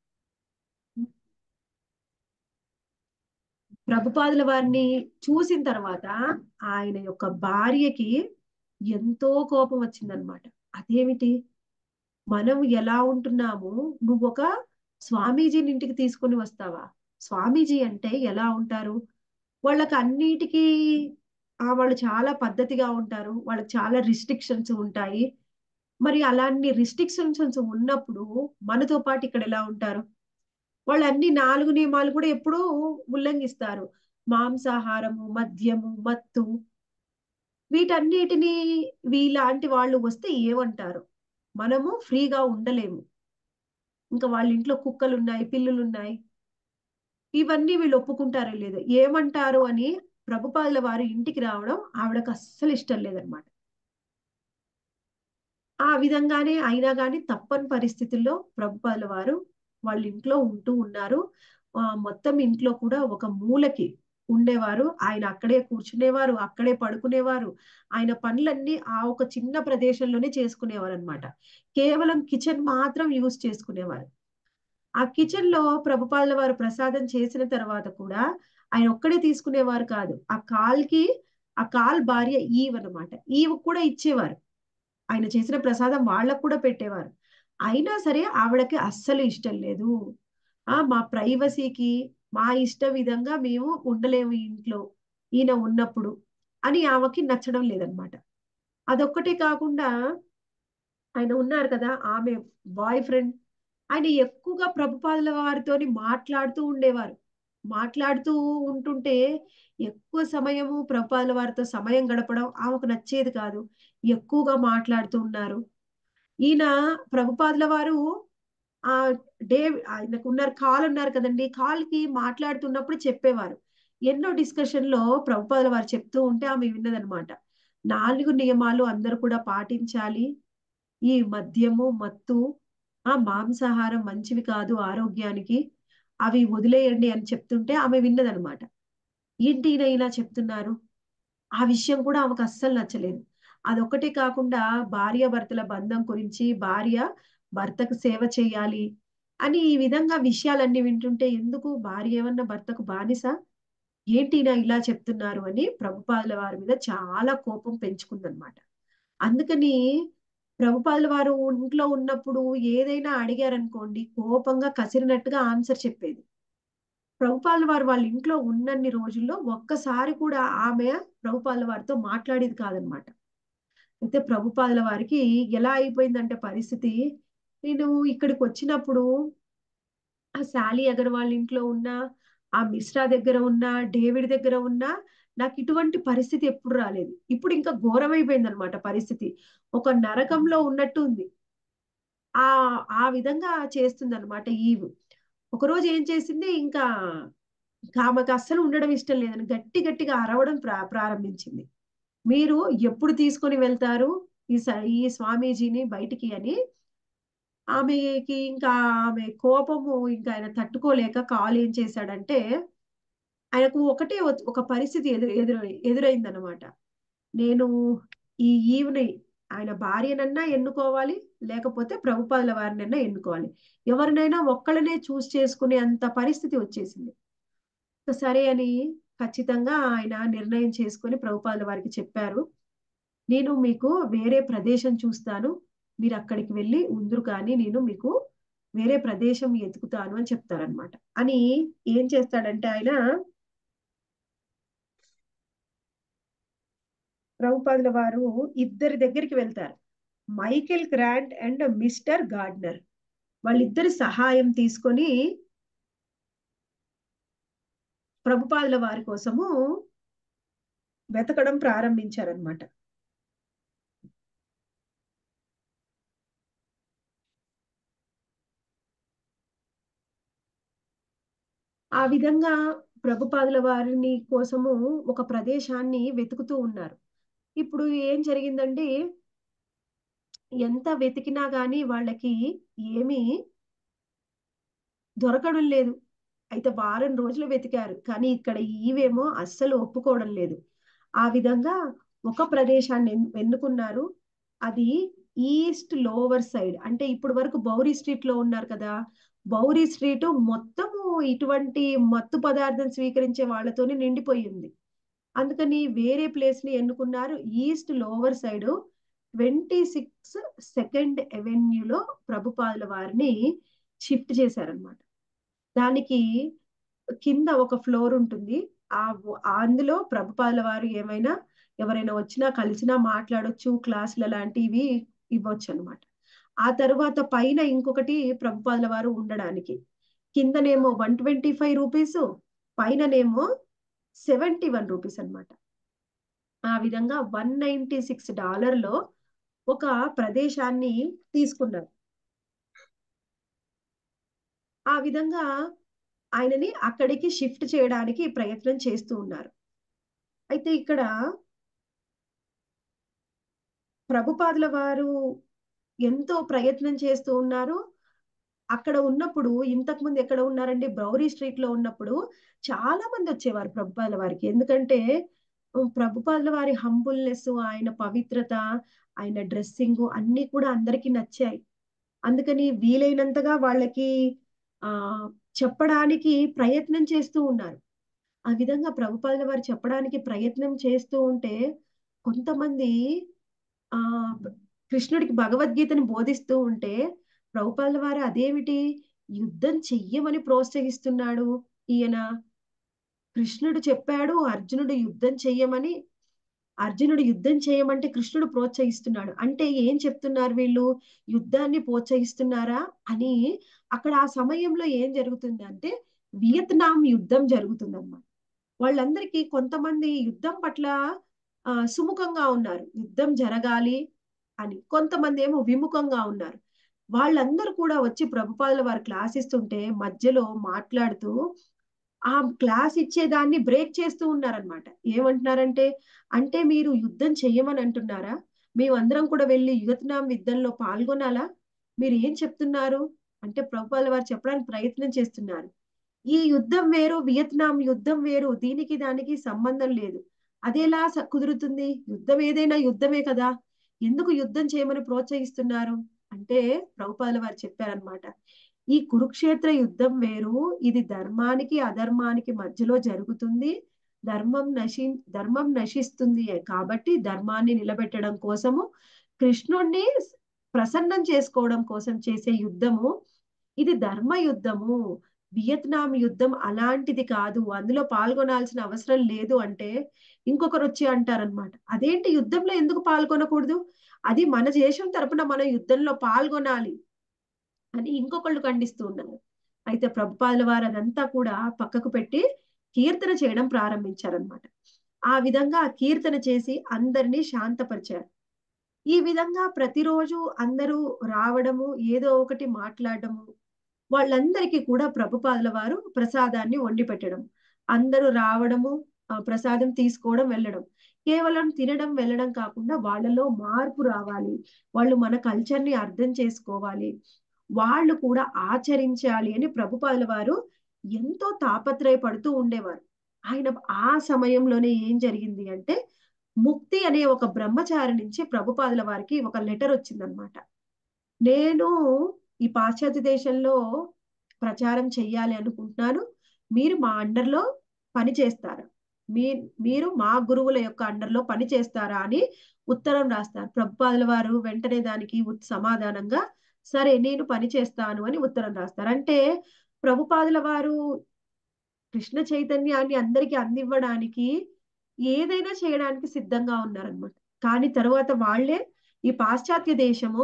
ప్రభుపాదుల వారిని చూసిన తర్వాత ఆయన యొక్క భార్యకి ఎంతో కోపం వచ్చిందనమాట అదేమిటి మనం ఎలా ఉంటున్నాము నువ్వు ఒక స్వామీజీని ఇంటికి తీసుకుని వస్తావా స్వామీజీ అంటే ఎలా ఉంటారు వాళ్ళకి అన్నిటికీ ఆ వాళ్ళు చాలా పద్ధతిగా ఉంటారు వాళ్ళకి చాలా రిస్ట్రిక్షన్స్ ఉంటాయి మరి అలాంటి రిస్ట్రిక్షన్స్ ఉన్నప్పుడు మనతో పాటు ఇక్కడ ఎలా ఉంటారు వాళ్ళు అన్ని నాలుగు నియమాలు కూడా ఎప్పుడూ ఉల్లంఘిస్తారు మాంసాహారము మద్యము మత్తు వీటన్నిటిని వీలాంటి వాళ్ళు వస్తే ఏమంటారు మనము ఫ్రీగా ఉండలేము ఇంకా వాళ్ళ ఇంట్లో కుక్కలు ఉన్నాయి పిల్లులు ఉన్నాయి ఇవన్నీ వీళ్ళు ఒప్పుకుంటారో లేదో ఏమంటారు అని ప్రభుపాదుల వారి ఇంటికి రావడం ఆవిడకు అస్సలు ఇష్టం లేదనమాట ఆ విధంగానే అయినా కానీ తప్పని పరిస్థితుల్లో ప్రభుపాదుల వారు వాళ్ళ ఇంట్లో ఉంటూ ఉన్నారు ఆ మొత్తం ఇంట్లో కూడా ఒక మూలకి ఉండేవారు ఆయన అక్కడే కూర్చునేవారు అక్కడే పడుకునేవారు ఆయన పనులన్నీ ఆ ఒక చిన్న ప్రదేశంలోనే చేసుకునేవారు అనమాట కేవలం కిచెన్ మాత్రం యూజ్ చేసుకునేవారు ఆ కిచెన్ లో ప్రభుపాదుల వారు ప్రసాదం చేసిన తర్వాత కూడా ఆయన ఒక్కడే తీసుకునేవారు కాదు ఆ కాల్కి ఆ కాల్ భార్య ఈవ్ అనమాట ఈవ్ కూడా ఇచ్చేవారు ఆయన చేసిన ప్రసాదం వాళ్ళకు కూడా పెట్టేవారు అయినా సరే ఆవిడకి అస్సలు ఇష్టం లేదు ఆ మా ప్రైవసీకి మా ఇష్ట విధంగా మేము ఉండలేము ఇంట్లో ఈయన ఉన్నప్పుడు అని ఆమెకి నచ్చడం లేదనమాట అదొక్కటే కాకుండా ఆయన ఉన్నారు కదా ఆమె బాయ్ ఫ్రెండ్ ఆయన ఎక్కువగా ప్రభుపాదుల వారితోని మాట్లాడుతూ ఉండేవారు మాట్లాడుతూ ఉంటుంటే ఎక్కువ సమయము ప్రభుపాదుల వారితో సమయం గడపడం ఆమెకు నచ్చేది కాదు ఎక్కువగా మాట్లాడుతూ ఉన్నారు ఈయన ప్రభుపాదుల వారు ఆ డే ఆయనకు ఉన్నారు కాల్ ఉన్నారు కదండి కాల్ కి మాట్లాడుతున్నప్పుడు చెప్పేవారు ఎన్నో డిస్కషన్ లో ప్రభుపాదుల వారు చెప్తూ ఉంటే ఆమె విన్నదనమాట నాలుగు నియమాలు అందరూ కూడా పాటించాలి ఈ మద్యము మత్తు ఆ మాంసాహారం మంచివి కాదు ఆరోగ్యానికి అవి వదిలేయండి అని చెప్తుంటే ఆమె విన్నదనమాట ఏంటి ఈయన ఇలా చెప్తున్నారు ఆ విషయం కూడా ఆమెకు అస్సలు నచ్చలేదు అదొక్కటే కాకుండా భార్య భర్తల బంధం గురించి భార్య భర్తకు సేవ చేయాలి అని ఈ విధంగా విషయాలన్నీ వింటుంటే ఎందుకు భార్య ఏమన్నా భర్తకు బానిస ఏంటి ఈయన ఇలా చెప్తున్నారు అని ప్రభుపాదుల వారి మీద చాలా కోపం పెంచుకుందనమాట అందుకని ప్రభుపాదుల వారు ఇంట్లో ఉన్నప్పుడు ఏదైనా అడిగారనుకోండి కోపంగా కసిరినట్టుగా ఆన్సర్ చెప్పేది ప్రభుపాదుల వారు వాళ్ళ ఇంట్లో ఉన్నన్ని రోజుల్లో ఒక్కసారి కూడా ఆమె ప్రభుపాదుల వారితో మాట్లాడేది కాదనమాట అయితే ప్రభుపాదుల వారికి ఎలా అయిపోయిందంటే పరిస్థితి నేను ఇక్కడికి వచ్చినప్పుడు ఆ శాలీ అగర్వాల్ ఇంట్లో ఉన్న ఆ మిశ్రా దగ్గర ఉన్న డేవిడ్ దగ్గర ఉన్న నాకు ఇటువంటి పరిస్థితి ఎప్పుడు రాలేదు ఇప్పుడు ఇంకా ఘోరమైపోయింది అనమాట పరిస్థితి ఒక నరకంలో ఉన్నట్టు ఉంది ఆ ఆ విధంగా చేస్తుంది అనమాట ఈవ్ ఒకరోజు ఏం చేసింది ఇంకా ఆమెకు అస్సలు ఉండడం ఇష్టం లేదని గట్టి గట్టిగా అరవడం ప్రా ప్రారంభించింది మీరు ఎప్పుడు తీసుకొని వెళ్తారు ఈ స- ఈ స్వామీజీని బయటికి అని ఆమెకి ఇంకా ఆమె కోపము ఇంకా ఆయన తట్టుకోలేక కాల్ ఏం చేశాడంటే ఆయనకు ఒకటే ఒ- ఒక పరిస్థితి ఎదురు ఎదురు ఎదురైందనమాట నేను ఈ ఈవ్ని ఆయన భార్యనన్నా ఎన్నుకోవాలి లేకపోతే ప్రభుపాదుల వారినైనా ఎన్నుకోవాలి ఎవరినైనా ఒక్కళ్ళనే చూస్ చేసుకునే అంత పరిస్థితి వచ్చేసింది సరే అని ఖచ్చితంగా ఆయన నిర్ణయం చేసుకొని ప్రభుపాదుల వారికి చెప్పారు నేను మీకు వేరే ప్రదేశం చూస్తాను మీరు అక్కడికి వెళ్ళి ఉందురు కానీ నేను మీకు వేరే ప్రదేశం ఎతుకుతాను అని చెప్తారనమాట అని ఏం చేస్తాడంటే ఆయన ప్రభుపాదుల వారు ఇద్దరి దగ్గరికి వెళ్తారు Michael Grant and mister Gardner వాళ్ళిద్దరి సహాయం తీసుకొని ప్రభుపాదుల వారి కోసము వెతకడం ప్రారంభించారనమాట ఆ విధంగా ప్రభుపాదుల వారిని కోసము ఒక ప్రదేశాన్ని వెతుకుతూ ఉన్నారు ఇప్పుడు ఏం జరిగిందంటే ఎంత వెతికినా గానీ వాళ్ళకి ఏమీ దొరకడం లేదు అయితే వారం రోజులు వెతికారు కానీ ఇక్కడ ఈవేమో అస్సలు ఒప్పుకోవడం లేదు ఆ విధంగా ఒక ప్రదేశాన్ని ఎన్- ఎన్నుకున్నారు అది ఈస్ట్ లోవర్ సైడ్ అంటే ఇప్పుడు వరకు బౌరీ స్ట్రీట్ లో ఉన్నారు కదా బౌరీ స్ట్రీట్ మొత్తము ఇటువంటి మత్తు పదార్థం స్వీకరించే వాళ్ళతోనే నిండిపోయి ఉంది అందుకని వేరే ప్లేస్ ని ఎన్నుకున్నారు East Lower Side twenty six second ఎవెన్యూలో ప్రభుపాదుల వారిని షిఫ్ట్ చేశారనమాట దానికి కింద ఒక ఫ్లోర్ ఉంటుంది ఆ అందులో ప్రభుపాదుల వారు ఏమైనా ఎవరైనా వచ్చినా కలిసినా మాట్లాడొచ్చు క్లాసులు లాంటివి ఇవ్వచ్చు అనమాట ఆ తర్వాత పైన ఇంకొకటి ప్రభుపాదుల వారు ఉండడానికి కిందనేమో వన్ ట్వంటీ ఫైవ్ రూపీస్ పైననేమో సెవెంటీ వన్ రూపీస్ అనమాట ఆ విధంగా వన్ నైంటీ సిక్స్ డాలర్లో ఒక ప్రదేశాన్ని తీసుకున్నారు ఆ విధంగా ఆయనని అక్కడికి షిఫ్ట్ చేయడానికి ప్రయత్నం చేస్తూ ఉన్నారు అయితే ఇక్కడ ప్రభుపాదుల వారు ఎంతో ప్రయత్నం చేస్తూ ఉన్నారు అక్కడ ఉన్నప్పుడు ఇంతకు ముందు ఎక్కడ ఉన్నారండి బ్రౌరీ స్ట్రీట్ లో ఉన్నప్పుడు చాలా మంది వచ్చేవారు ప్రభుపాదుల వారికి ఎందుకంటే ఉమ్, ప్రభుపాదుల వారి హంబుల్నెస్ ఆయన పవిత్రత ఆయన డ్రెస్సింగ్ అన్ని కూడా అందరికీ నచ్చాయి అందుకని వీలైనంతగా వాళ్ళకి ఆ చెప్పడానికి ప్రయత్నం చేస్తూ ఉన్నారు ఆ విధంగా ప్రభుపాదుల వారు చెప్పడానికి ప్రయత్నం చేస్తూ ఉంటే కొంతమంది ఆ కృష్ణుడికి భగవద్గీతని బోధిస్తూ ఉంటే ప్రభుపాదుల వారు అదేమిటి యుద్ధం చెయ్యమని ప్రోత్సహిస్తున్నాడు ఈయన కృష్ణుడు చెప్పాడు అర్జునుడు యుద్ధం చెయ్యమని అర్జునుడు యుద్ధం చేయమంటే కృష్ణుడు ప్రోత్సహిస్తున్నాడు అంటే ఏం చెప్తున్నారు వీళ్ళు యుద్ధాన్ని ప్రోత్సహిస్తున్నారా అని అక్కడ ఆ సమయంలో ఏం జరుగుతుందంటే వియత్నాం యుద్ధం జరుగుతుందన్నమాట వాళ్ళందరికీ కొంతమంది యుద్ధం పట్ల ఆ సుముఖంగా ఉన్నారు యుద్ధం జరగాలి అని కొంతమంది ఏమో విముఖంగా ఉన్నారు వాళ్ళందరూ కూడా వచ్చి ప్రభుపాదుల వారు క్లాస్ ఇస్తుంటే మధ్యలో మాట్లాడుతూ ఆ క్లాస్ ఇచ్చేదాన్ని బ్రేక్ చేస్తూ ఉన్నారనమాట ఏమంటున్నారంటే అంటే మీరు యుద్ధం చెయ్యమని అంటున్నారా మేమందరం కూడా వెళ్ళి వియత్నాం యుద్ధంలో పాల్గొనాలా మీరు ఏం చెప్తున్నారు అంటే ప్రభుపాల వారు చెప్పడానికి ప్రయత్నం చేస్తున్నారు ఈ యుద్ధం వేరు వియత్నాం యుద్ధం వేరు దీనికి దానికి సంబంధం లేదు అదేలా స- కుదురుతుంది యుద్ధం ఏదైనా యుద్ధమే కదా ఎందుకు యుద్ధం చేయమని ప్రోత్సహిస్తున్నారు అంటే ప్రభుపాల వారు చెప్పారనమాట ఈ కురుక్షేత్ర యుద్ధం వేరు ఇది ధర్మానికి అధర్మానికి మధ్యలో జరుగుతుంది ధర్మం నశి ధర్మం నశిస్తుంది కాబట్టి ధర్మాన్ని నిలబెట్టడం కోసము కృష్ణుణ్ణి ప్రసన్నం చేసుకోవడం కోసం చేసే యుద్ధము ఇది ధర్మ యుద్ధము వియత్నాం యుద్ధం అలాంటిది కాదు అందులో పాల్గొనాల్సిన అవసరం లేదు అంటే ఇంకొకరు వచ్చి అంటారనమాట అదేంటి యుద్ధంలో ఎందుకు పాల్గొనకూడదు అది మన దేశం తరపున మనం యుద్ధంలో పాల్గొనాలి అని ఇంకొకళ్ళు ఖండిస్తూ ఉన్నారు అయితే ప్రభుపాదుల వారు అదంతా కూడా పక్కకు పెట్టి కీర్తన చేయడం ప్రారంభించారనమాట ఆ విధంగా కీర్తన చేసి అందరినీ శాంతపరిచారు ఈ విధంగా ప్రతిరోజు అందరూ రావడము ఏదో ఒకటి మాట్లాడడము వాళ్ళందరికీ కూడా ప్రభుపాదుల వారు ప్రసాదాన్ని వండి పెట్టడం అందరూ రావడము ప్రసాదం తీసుకోవడం వెళ్ళడం కేవలం తినడం వెళ్ళడం కాకుండా వాళ్ళలో మార్పు రావాలి వాళ్ళు మన కల్చర్ ని అర్థం చేసుకోవాలి వాళ్ళు కూడా ఆచరించాలి అని ప్రభుపాదుల వారు ఎంతో తాపత్రయపడుతూ ఉండేవారు ఆయన ఆ సమయంలోనే ఏం జరిగింది అంటే ముక్తి అనే ఒక బ్రహ్మచారి నుంచి ప్రభుపాదుల వారికి ఒక లెటర్ వచ్చిందనమాట నేను ఈ పాశ్చాత్య దేశంలో ప్రచారం చెయ్యాలి అనుకుంటున్నాను మీరు మా అండర్లో పని చేస్తారా మీ మీరు మా గురువుల యొక్క అండర్లో పని చేస్తారా అని ఉత్తరం రాస్తారు ప్రభుపాదుల వారు వెంటనే దానికి సమాధానంగా సరే నేను పని చేస్తాను అని ఉత్తరం రాస్తారు అంటే ప్రభుపాదుల వారు కృష్ణ చైతన్యాన్ని అందరికీ అందివ్వడానికి ఏదైనా చేయడానికి సిద్ధంగా ఉన్నారనమాట కానీ తర్వాత వాళ్లే ఈ పాశ్చాత్య దేశము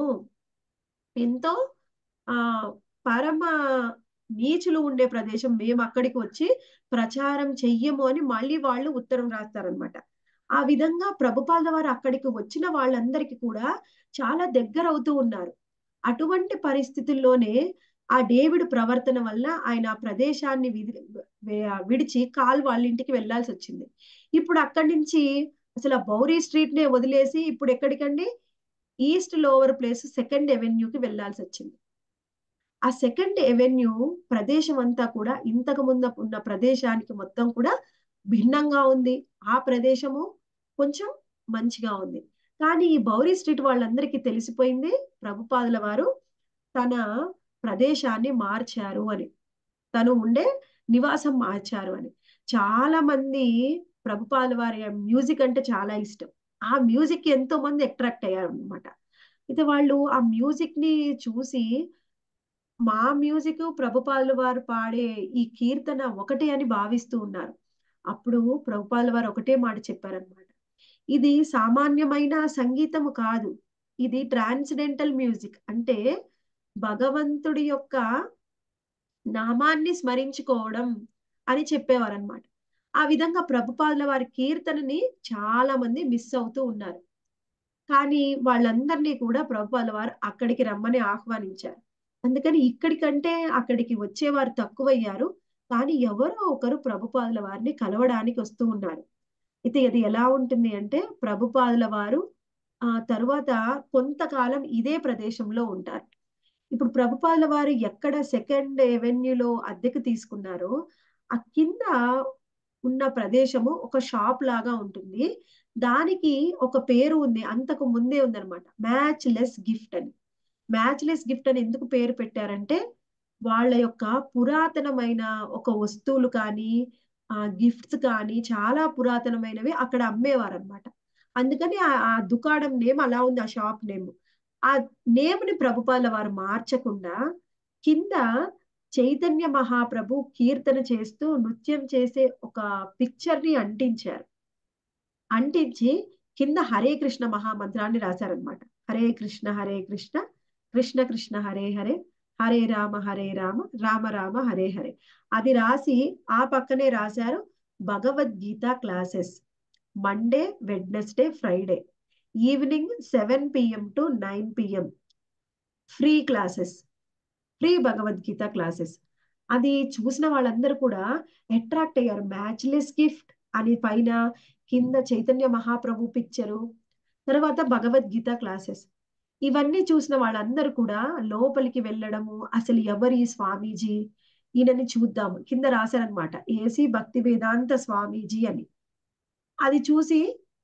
ఎంతో ఆ పరమ నీచులు ఉండే ప్రదేశం మేము అక్కడికి వచ్చి ప్రచారం చెయ్యము అని మళ్ళీ వాళ్ళు ఉత్తరం రాస్తారనమాట ఆ విధంగా ప్రభుపాద వారు అక్కడికి వచ్చిన వాళ్ళందరికీ కూడా చాలా దగ్గర అవుతూ ఉన్నారు అటువంటి పరిస్థితుల్లోనే ఆ డేవిడ్ ప్రవర్తన వల్ల ఆయన ఆ ప్రదేశాన్ని విడిచి కాల్ వాళ్ళ ఇంటికి వెళ్లాల్సి వచ్చింది ఇప్పుడు అక్కడి నుంచి అసలు బౌరీ స్ట్రీట్ నే వదిలేసి ఇప్పుడు ఎక్కడికండి ఈస్ట్ లోవర్ ప్లేస్ సెకండ్ ఎవెన్యూకి వెళ్లాల్సి వచ్చింది ఆ సెకండ్ ఎవెన్యూ ప్రదేశం అంతా కూడా ఇంతకు ముందు ఉన్న ప్రదేశానికి మొత్తం కూడా భిన్నంగా ఉంది ఆ ప్రదేశము కొంచెం మంచిగా ఉంది కానీ ఈ బౌరీ స్ట్రీట్ వాళ్ళందరికీ తెలిసిపోయింది ప్రభుపాదుల వారు తన ప్రదేశాన్ని మార్చారు అని తను ఉండే నివాసం మార్చారు అని చాలా మంది ప్రభుపాదుల వారి మ్యూజిక్ అంటే చాలా ఇష్టం ఆ మ్యూజిక్ ఎంతో మంది అట్రాక్ట్ అయ్యారు అనమాట అయితే వాళ్ళు ఆ మ్యూజిక్ ని చూసి మా మ్యూజిక్ ప్రభుపాదుల వారు పాడే ఈ కీర్తన ఒకటే అని భావిస్తూ ఉన్నారు అప్పుడు ప్రభుపాదుల వారు ఒకటే మాట చెప్పారనమాట ఇది సామాన్యమైన సంగీతము కాదు ఇది ట్రాన్స్డెంటల్ మ్యూజిక్ అంటే భగవంతుడి యొక్క నామాన్ని స్మరించుకోవడం అని చెప్పేవారనమాట ఆ విధంగా ప్రభుపాదుల వారి కీర్తనని చాలా మంది మిస్ అవుతూ ఉన్నారు కానీ వాళ్ళందరినీ కూడా ప్రభుపాదుల వారు అక్కడికి రమ్మని ఆహ్వానించారు అందుకని ఇక్కడికంటే అక్కడికి వచ్చేవారు తక్కువయ్యారు కానీ ఎవరో ఒకరు ప్రభుపాదుల వారిని కలవడానికి వస్తూ ఉన్నారు అయితే ఇది ఎలా ఉంటుంది అంటే ప్రభుపాదుల వారు ఆ తరువాత కొంతకాలం ఇదే ప్రదేశంలో ఉంటారు ఇప్పుడు ప్రభుపాదుల వారు ఎక్కడ సెకండ్ ఎవెన్యూలో అద్దెకు తీసుకున్నారో ఆ కింద ఉన్న ప్రదేశము ఒక షాప్ లాగా ఉంటుంది దానికి ఒక పేరు ఉంది అంతకు ముందే ఉందన్నమాట మ్యాచ్ లెస్ గిఫ్ట్ అని మ్యాచ్ లెస్ గిఫ్ట్ అని ఎందుకు పేరు పెట్టారంటే వాళ్ళ యొక్క పురాతనమైన ఒక వస్తువులు కానీ ఆ గిఫ్ట్స్ కానీ చాలా పురాతనమైనవి అక్కడ అమ్మేవారు అనమాట అందుకని ఆ దుకాణం నేమ్ అలా ఉంది ఆ షాప్ నేమ్ ఆ నేమ్ ని ప్రభుపాల వారు మార్చకుండా కింద చైతన్య మహాప్రభు కీర్తన చేస్తూ నృత్యం చేసే ఒక పిక్చర్ ని అంటించారు అంటించి కింద హరే కృష్ణ మహామంత్రాన్ని రాశారనమాట హరే కృష్ణ హరే కృష్ణ కృష్ణ కృష్ణ హరే హరే హరే రామ హరే రామ రామ రామ హరే హరే అది రాసి ఆ పక్కనే రాశారు Bhagavad Gita classes Monday Wednesday Friday evening seven PM to nine PM free classes free Bhagavad Gita classes అది చూసిన వాళ్ళందరూ కూడా అట్రాక్ట్ అయ్యారు మ్యాచ్లెస్ గిఫ్ట్ అని పైన కింద చైతన్య మహాప్రభు పిక్చరు తర్వాత భగవద్గీత క్లాసెస్ ఇవన్నీ చూసిన వాళ్ళందరూ కూడా లోపలికి వెళ్ళడము అసలు ఎవరి స్వామీజీ ఈయనని చూద్దాము కింద రాశారనమాట ఏసీ భక్తి వేదాంత స్వామీజీ అని అది చూసి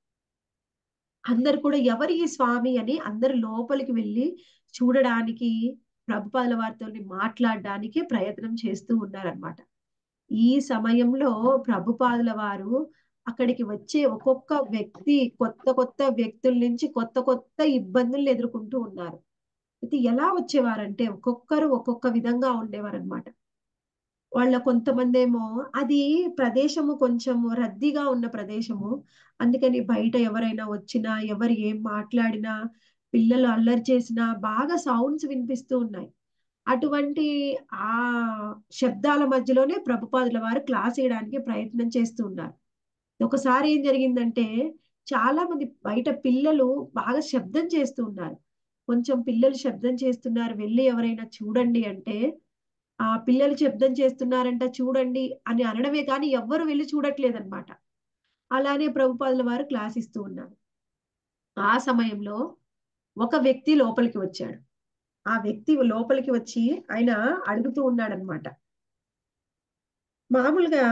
అందరు కూడా ఎవరి ఈ స్వామి అని అందరు లోపలికి వెళ్ళి చూడడానికి ప్రభుపాదుల వారితో మాట్లాడడానికి ప్రయత్నం చేస్తూ ఉన్నారనమాట ఈ సమయంలో ప్రభుపాదుల వారు అక్కడికి వచ్చే ఒక్కొక్క వ్యక్తి కొత్త కొత్త వ్యక్తుల నుంచి కొత్త కొత్త ఇబ్బందులు ఎదుర్కొంటూ ఉన్నారు అయితే ఎలా వచ్చేవారంటే ఒక్కొక్కరు ఒక్కొక్క విధంగా ఉండేవారనమాట వాళ్ళ కొంతమంది ఏమో అది ప్రదేశము కొంచెము రద్దీగా ఉన్న ప్రదేశము అందుకని బయట ఎవరైనా వచ్చినా ఎవరు ఏం మాట్లాడినా పిల్లలు అల్లరి చేసినా బాగా సౌండ్స్ వినిపిస్తూ ఉన్నాయి అటువంటి ఆ శబ్దాల మధ్యలోనే ప్రభుపాదుల వారు క్లాస్ వేయడానికి ప్రయత్నం చేస్తూ ఉన్నారు ఒకసారి ఏం జరిగిందంటే చాలా మంది బయట పిల్లలు బాగా శబ్దం చేస్తూ ఉన్నారు కొంచెం పిల్లలు శబ్దం చేస్తున్నారు వెళ్ళి ఎవరైనా చూడండి అంటే ఆ పిల్లలు శబ్దం చేస్తున్నారంట చూడండి అని అనడమే కానీ ఎవ్వరు వెళ్ళి చూడట్లేదన్నమాట అలానే ప్రభుపాదుల వారు క్లాస్ ఇస్తూ ఉన్నారు ఆ సమయంలో ఒక వ్యక్తి లోపలికి వచ్చాడు ఆ వ్యక్తి లోపలికి వచ్చి ఆయన అడుగుతూ ఉన్నాడనమాట మామూలుగా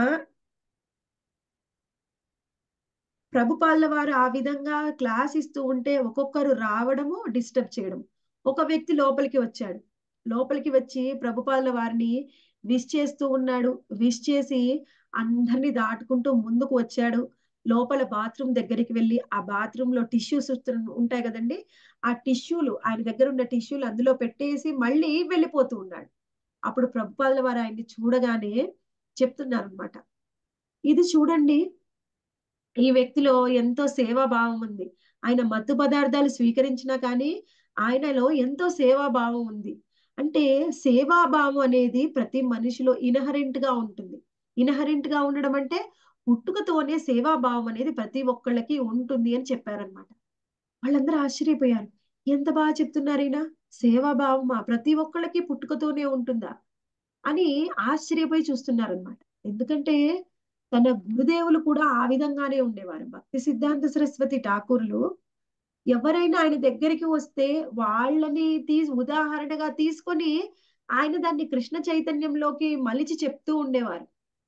ప్రభుపాల వారు ఆ విధంగా క్లాస్ ఇస్తూ ఉంటే ఒక్కొక్కరు రావడము డిస్టర్బ్ చేయడం ఒక వ్యక్తి లోపలికి వచ్చాడు లోపలికి వచ్చి ప్రభుపాల వారిని విష్ చేస్తూ ఉన్నాడు విష్ చేసి అందరినీ దాటుకుంటూ ముందుకు వచ్చాడు లోపల బాత్రూమ్ దగ్గరికి వెళ్ళి ఆ బాత్రూమ్ లో టిష్యూస్ ఉంటాయి కదండి ఆ టిష్యూలు ఆయన దగ్గర ఉన్న టిష్యూలు అందులో పెట్టేసి మళ్ళీ వెళ్ళిపోతూ ఉన్నాడు అప్పుడు ప్రభుపాల వారు ఆయన్ని చూడగానే చెప్తున్నారు అనమాట ఇది చూడండి ఈ వ్యక్తిలో ఎంతో సేవాభావం ఉంది ఆయన మత్తు పదార్థాలు స్వీకరించినా కానీ ఆయనలో ఎంతో సేవాభావం ఉంది అంటే సేవాభావం అనేది ప్రతి మనిషిలో ఇన్హరెంట్ గా ఉంటుంది ఇన్హరెంట్ గా ఉండడం అంటే పుట్టుకతోనే సేవాభావం అనేది ప్రతి ఒక్కళ్ళకి ఉంటుంది అని చెప్పారనమాట వాళ్ళందరూ ఆశ్చర్యపోయారు ఎంత బాగా చెప్తున్నారు ఈయన సేవాభావమా ప్రతి ఒక్కళ్ళకి పుట్టుకతోనే ఉంటుందా అని ఆశ్చర్యపోయి చూస్తున్నారనమాట ఎందుకంటే తన గురుదేవులు కూడా ఆ విధంగానే ఉండేవారు భక్తి సిద్ధాంత సరస్వతి ఠాకూర్లు ఎవరైనా ఆయన దగ్గరికి వస్తే వాళ్ళని తీ ఉదాహరణగా తీసుకొని ఆయన దాన్ని కృష్ణ చైతన్యంలోకి మలిచి చెప్తూ ఉండేవారు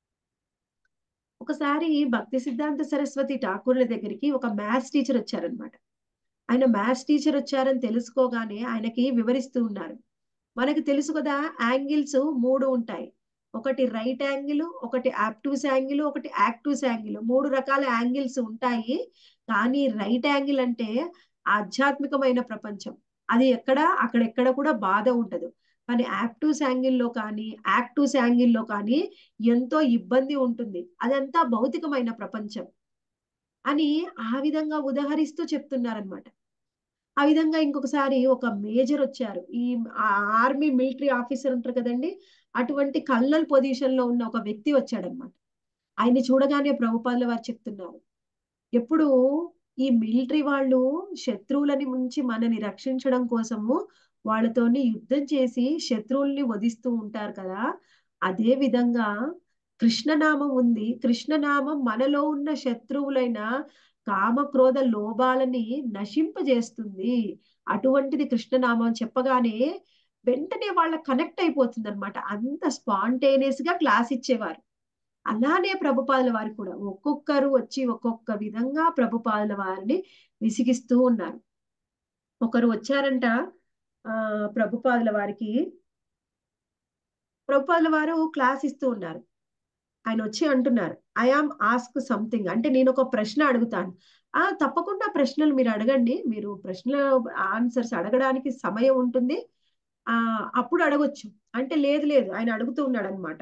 ఒకసారి భక్తి సిద్ధాంత సరస్వతి ఠాకూర్ల దగ్గరికి ఒక మ్యాథ్స్ టీచర్ వచ్చారనమాట ఆయన మ్యాథ్స్ టీచర్ వచ్చారని తెలుసుకోగానే ఆయనకి వివరిస్తూ ఉన్నారు మనకు తెలుసు కదా యాంగిల్స్ మూడు ఉంటాయి ఒకటి రైట్ యాంగిల్ ఒకటి యాప్టూస్ యాంగిల్ ఒకటి యాక్టూస్ యాంగిల్ మూడు రకాల యాంగిల్స్ ఉంటాయి కానీ రైట్ యాంగిల్ అంటే ఆధ్యాత్మికమైన ప్రపంచం అది ఎక్కడ అక్కడెక్కడ కూడా బాధ ఉండదు కానీ యాక్టూస్ యాంగిల్లో కానీ యాక్టూస్ యాంగిల్లో కానీ ఎంతో ఇబ్బంది ఉంటుంది అదంతా భౌతికమైన ప్రపంచం అని ఆ విధంగా ఉదహరిస్తూ చెప్తున్నారనమాట ఆ విధంగా ఇంకొకసారి ఒక మేజర్ వచ్చారు ఈ ఆర్మీ మిలిటరీ ఆఫీసర్ ఉంటారు కదండి అటువంటి కల్నల్ పొజిషన్ లో ఉన్న ఒక వ్యక్తి వచ్చాడనమాట ఆయన్ని చూడగానే ప్రభుపాదుల వారు చెప్తున్నారు ఎప్పుడు ఈ మిలిటరీ వాళ్ళు శత్రువులని ముంచి మనని రక్షించడం కోసము వాళ్ళతోని యుద్ధం చేసి శత్రువుల్ని వధిస్తూ ఉంటారు కదా అదే విధంగా కృష్ణనామం ఉంది కృష్ణనామం మనలో ఉన్న శత్రువులైన కామక్రోధ లోభాలని నశింపజేస్తుంది అటువంటిది కృష్ణనామం చెప్పగానే వెంటనే వాళ్ళ కనెక్ట్ అయిపోతుంది అనమాట అంత స్పాంటేనియస్ గా క్లాస్ ఇచ్చేవారు అలానే ప్రభుపాదుల వారు కూడా ఒక్కొక్కరు వచ్చి ఒక్కొక్క విధంగా ప్రభుపాదుల వారిని విసిగిస్తూ ఉన్నారు ఒకరు వచ్చారంట ఆ ప్రభుపాదుల వారికి ప్రభుపాదుల వారు క్లాస్ ఇస్తూ ఉన్నారు ఆయన వచ్చి అంటున్నారు ఐ ఆమ్ ఆస్క్ సంథింగ్ అంటే నేను ఒక ప్రశ్న అడుగుతాను ఆ తప్పకుండా ప్రశ్నలు మీరు అడగండి మీరు ప్రశ్నల ఆన్సర్స్ అడగడానికి సమయం ఉంటుంది ఆ అప్పుడు అడగొచ్చు అంటే లేదు లేదు ఆయన అడుగుతూ ఉన్నాడు అనమాట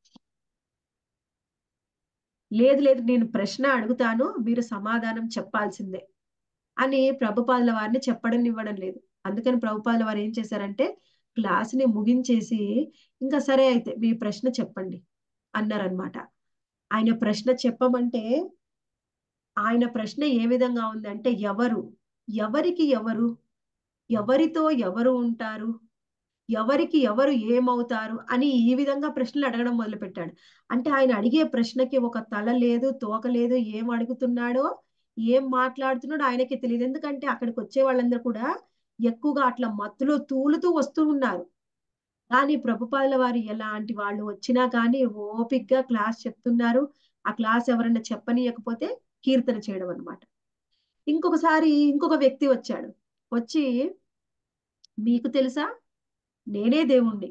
లేదు లేదు నేను ప్రశ్న అడుగుతాను మీరు సమాధానం చెప్పాల్సిందే అని ప్రభుపాదుల వారిని చెప్పడం ఇవ్వడం లేదు అందుకని ప్రభుపాదుల వారు ఏం చేశారంటే క్లాస్ని ముగించేసి ఇంకా సరే అయితే మీ ప్రశ్న చెప్పండి అన్నారనమాట ఆయన ప్రశ్న చెప్పమంటే ఆయన ప్రశ్న ఏ విధంగా ఉందంటే ఎవరు ఎవరికి ఎవరు ఎవరితో ఎవరు ఉంటారు ఎవరికి ఎవరు ఏమవుతారు అని ఈ విధంగా ప్రశ్నలు అడగడం మొదలుపెట్టాడు అంటే ఆయన అడిగే ప్రశ్నకి ఒక తల లేదు తోక లేదు ఏం అడుగుతున్నాడో ఏం మాట్లాడుతున్నాడో ఆయనకి తెలియదు ఎందుకంటే అక్కడికి వచ్చే వాళ్ళందరూ కూడా ఎక్కువగా అట్లా మత్తులో తూలుతూ వస్తూ ఉన్నారు కానీ ప్రభుపాదుల వారు ఎలాంటి వాళ్ళు వచ్చినా కానీ ఓపిక్గా క్లాస్ చెప్తున్నారు ఆ క్లాస్ ఎవరైనా చెప్పనీయకపోతే కీర్తన చేయడం అనమాట ఇంకొకసారి ఇంకొక వ్యక్తి వచ్చాడు వచ్చి మీకు తెలుసా నేనే దేవుణ్ణి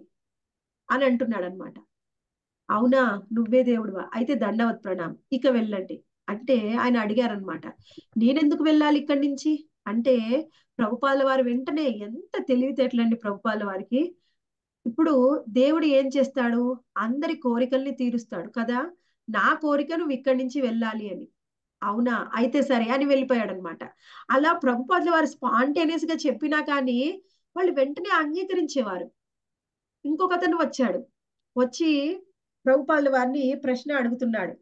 అని అంటున్నాడు అనమాట అవునా నువ్వే దేవుడువా అయితే దండవత్ ప్రణాం ఇక వెళ్ళండి అంటే ఆయన అడిగారనమాట నేనెందుకు వెళ్ళాలి ఇక్కడి నుంచి అంటే ప్రభుపాల వారు వెంటనే ఎంత తెలివితేటలండి ప్రభుపాల వారికి ఇప్పుడు దేవుడు ఏం చేస్తాడు అందరి కోరికల్ని తీరుస్తాడు కదా నా కోరిక నువ్వు ఇక్కడి నుంచి వెళ్ళాలి అని అవునా అయితే సరే అని వెళ్ళిపోయాడు అనమాట అలా ప్రభుపాదుల వారు స్పాంటేనియస్ గా చెప్పినా కానీ వాళ్ళు వెంటనే అంగీకరించేవారు ఇంకొక అతను వచ్చాడు వచ్చి ప్రభుపాదుల వారిని ప్రశ్న అడుగుతున్నాడు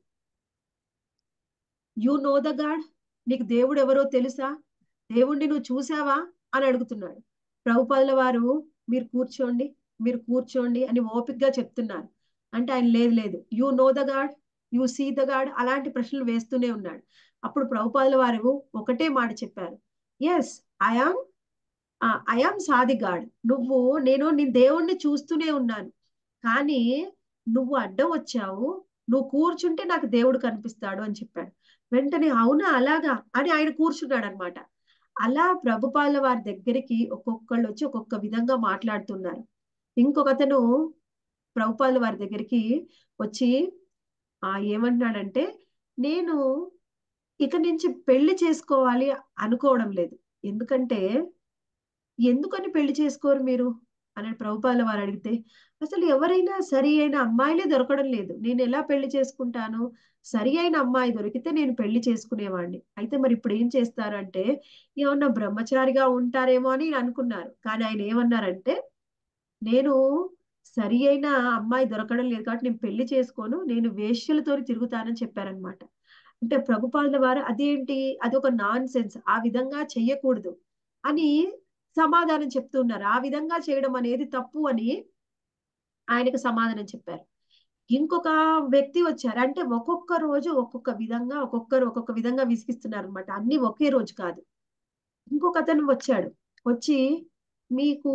యు నో ద గాడ్ నీకు దేవుడు ఎవరో తెలుసా దేవుణ్ణి నువ్వు చూసావా అని అడుగుతున్నాడు ప్రభుపాదుల వారు మీరు కూర్చోండి మీరు కూర్చోండి అని ఓపిక్గా చెప్తున్నారు అంటే ఆయన లేదు లేదు you know the God you see the God అలాంటి ప్రశ్నలు వేస్తూనే ఉన్నాడు అప్పుడు ప్రభుపాదుల వారు ఒకటే మాట చెప్పారు ఎస్ ఐఆమ్ ఐఆమ్ సాది గాడ్ నువ్వు నేను నీ దేవుణ్ణి చూస్తూనే ఉన్నాను కానీ నువ్వు అడ్డం వచ్చావు నువ్వు కూర్చుంటే నాకు దేవుడు కనిపిస్తాడు అని చెప్పాడు వెంటనే అవునా అలాగా అని ఆయన కూర్చున్నాడు అనమాట అలా ప్రభుపాల వారి దగ్గరికి ఒక్కొక్కళ్ళు వచ్చి ఒక్కొక్క విధంగా మాట్లాడుతున్నారు ఇంకొకతను ప్రభుపాల వారి దగ్గరికి వచ్చి ఆ ఏమంటున్నాడంటే నేను ఇక నుంచి పెళ్లి చేసుకోవాలి అనుకోవడం లేదు ఎందుకంటే ఎందుకని పెళ్లి చేసుకోరు మీరు అని ప్రభుపాల వారు అడిగితే అసలు ఎవరైనా సరి అయిన అమ్మాయిలే దొరకడం లేదు నేను ఎలా పెళ్లి చేసుకుంటాను సరి అయిన అమ్మాయి దొరికితే నేను పెళ్లి చేసుకునేవాడిని అయితే మరి ఇప్పుడు ఏం చేస్తారంటే ఏమన్నా బ్రహ్మచారిగా ఉంటారేమో అని అనుకున్నారు కానీ ఆయన ఏమన్నారంటే నేను సరి అయిన అమ్మాయి దొరకడం లేదు కాబట్టి నేను పెళ్లి చేసుకోను నేను వేష్యలతో తిరుగుతానని చెప్పారనమాట అంటే ప్రభుపాదుల వారు అదేంటి అది ఒక నాన్ సెన్స్ ఆ విధంగా చెయ్యకూడదు అని సమాధానం చెప్తున్నారు ఆ విధంగా చేయడం అనేది తప్పు అని ఆయనకు సమాధానం చెప్పారు ఇంకొక వ్యక్తి వచ్చారు అంటే ఒక్కొక్క రోజు ఒక్కొక్క విధంగా ఒక్కొక్కరు ఒక్కొక్క విధంగా విసిగిస్తున్నారు అనమాట అన్ని ఒకే రోజు కాదు ఇంకొక అతను వచ్చాడు వచ్చి మీకు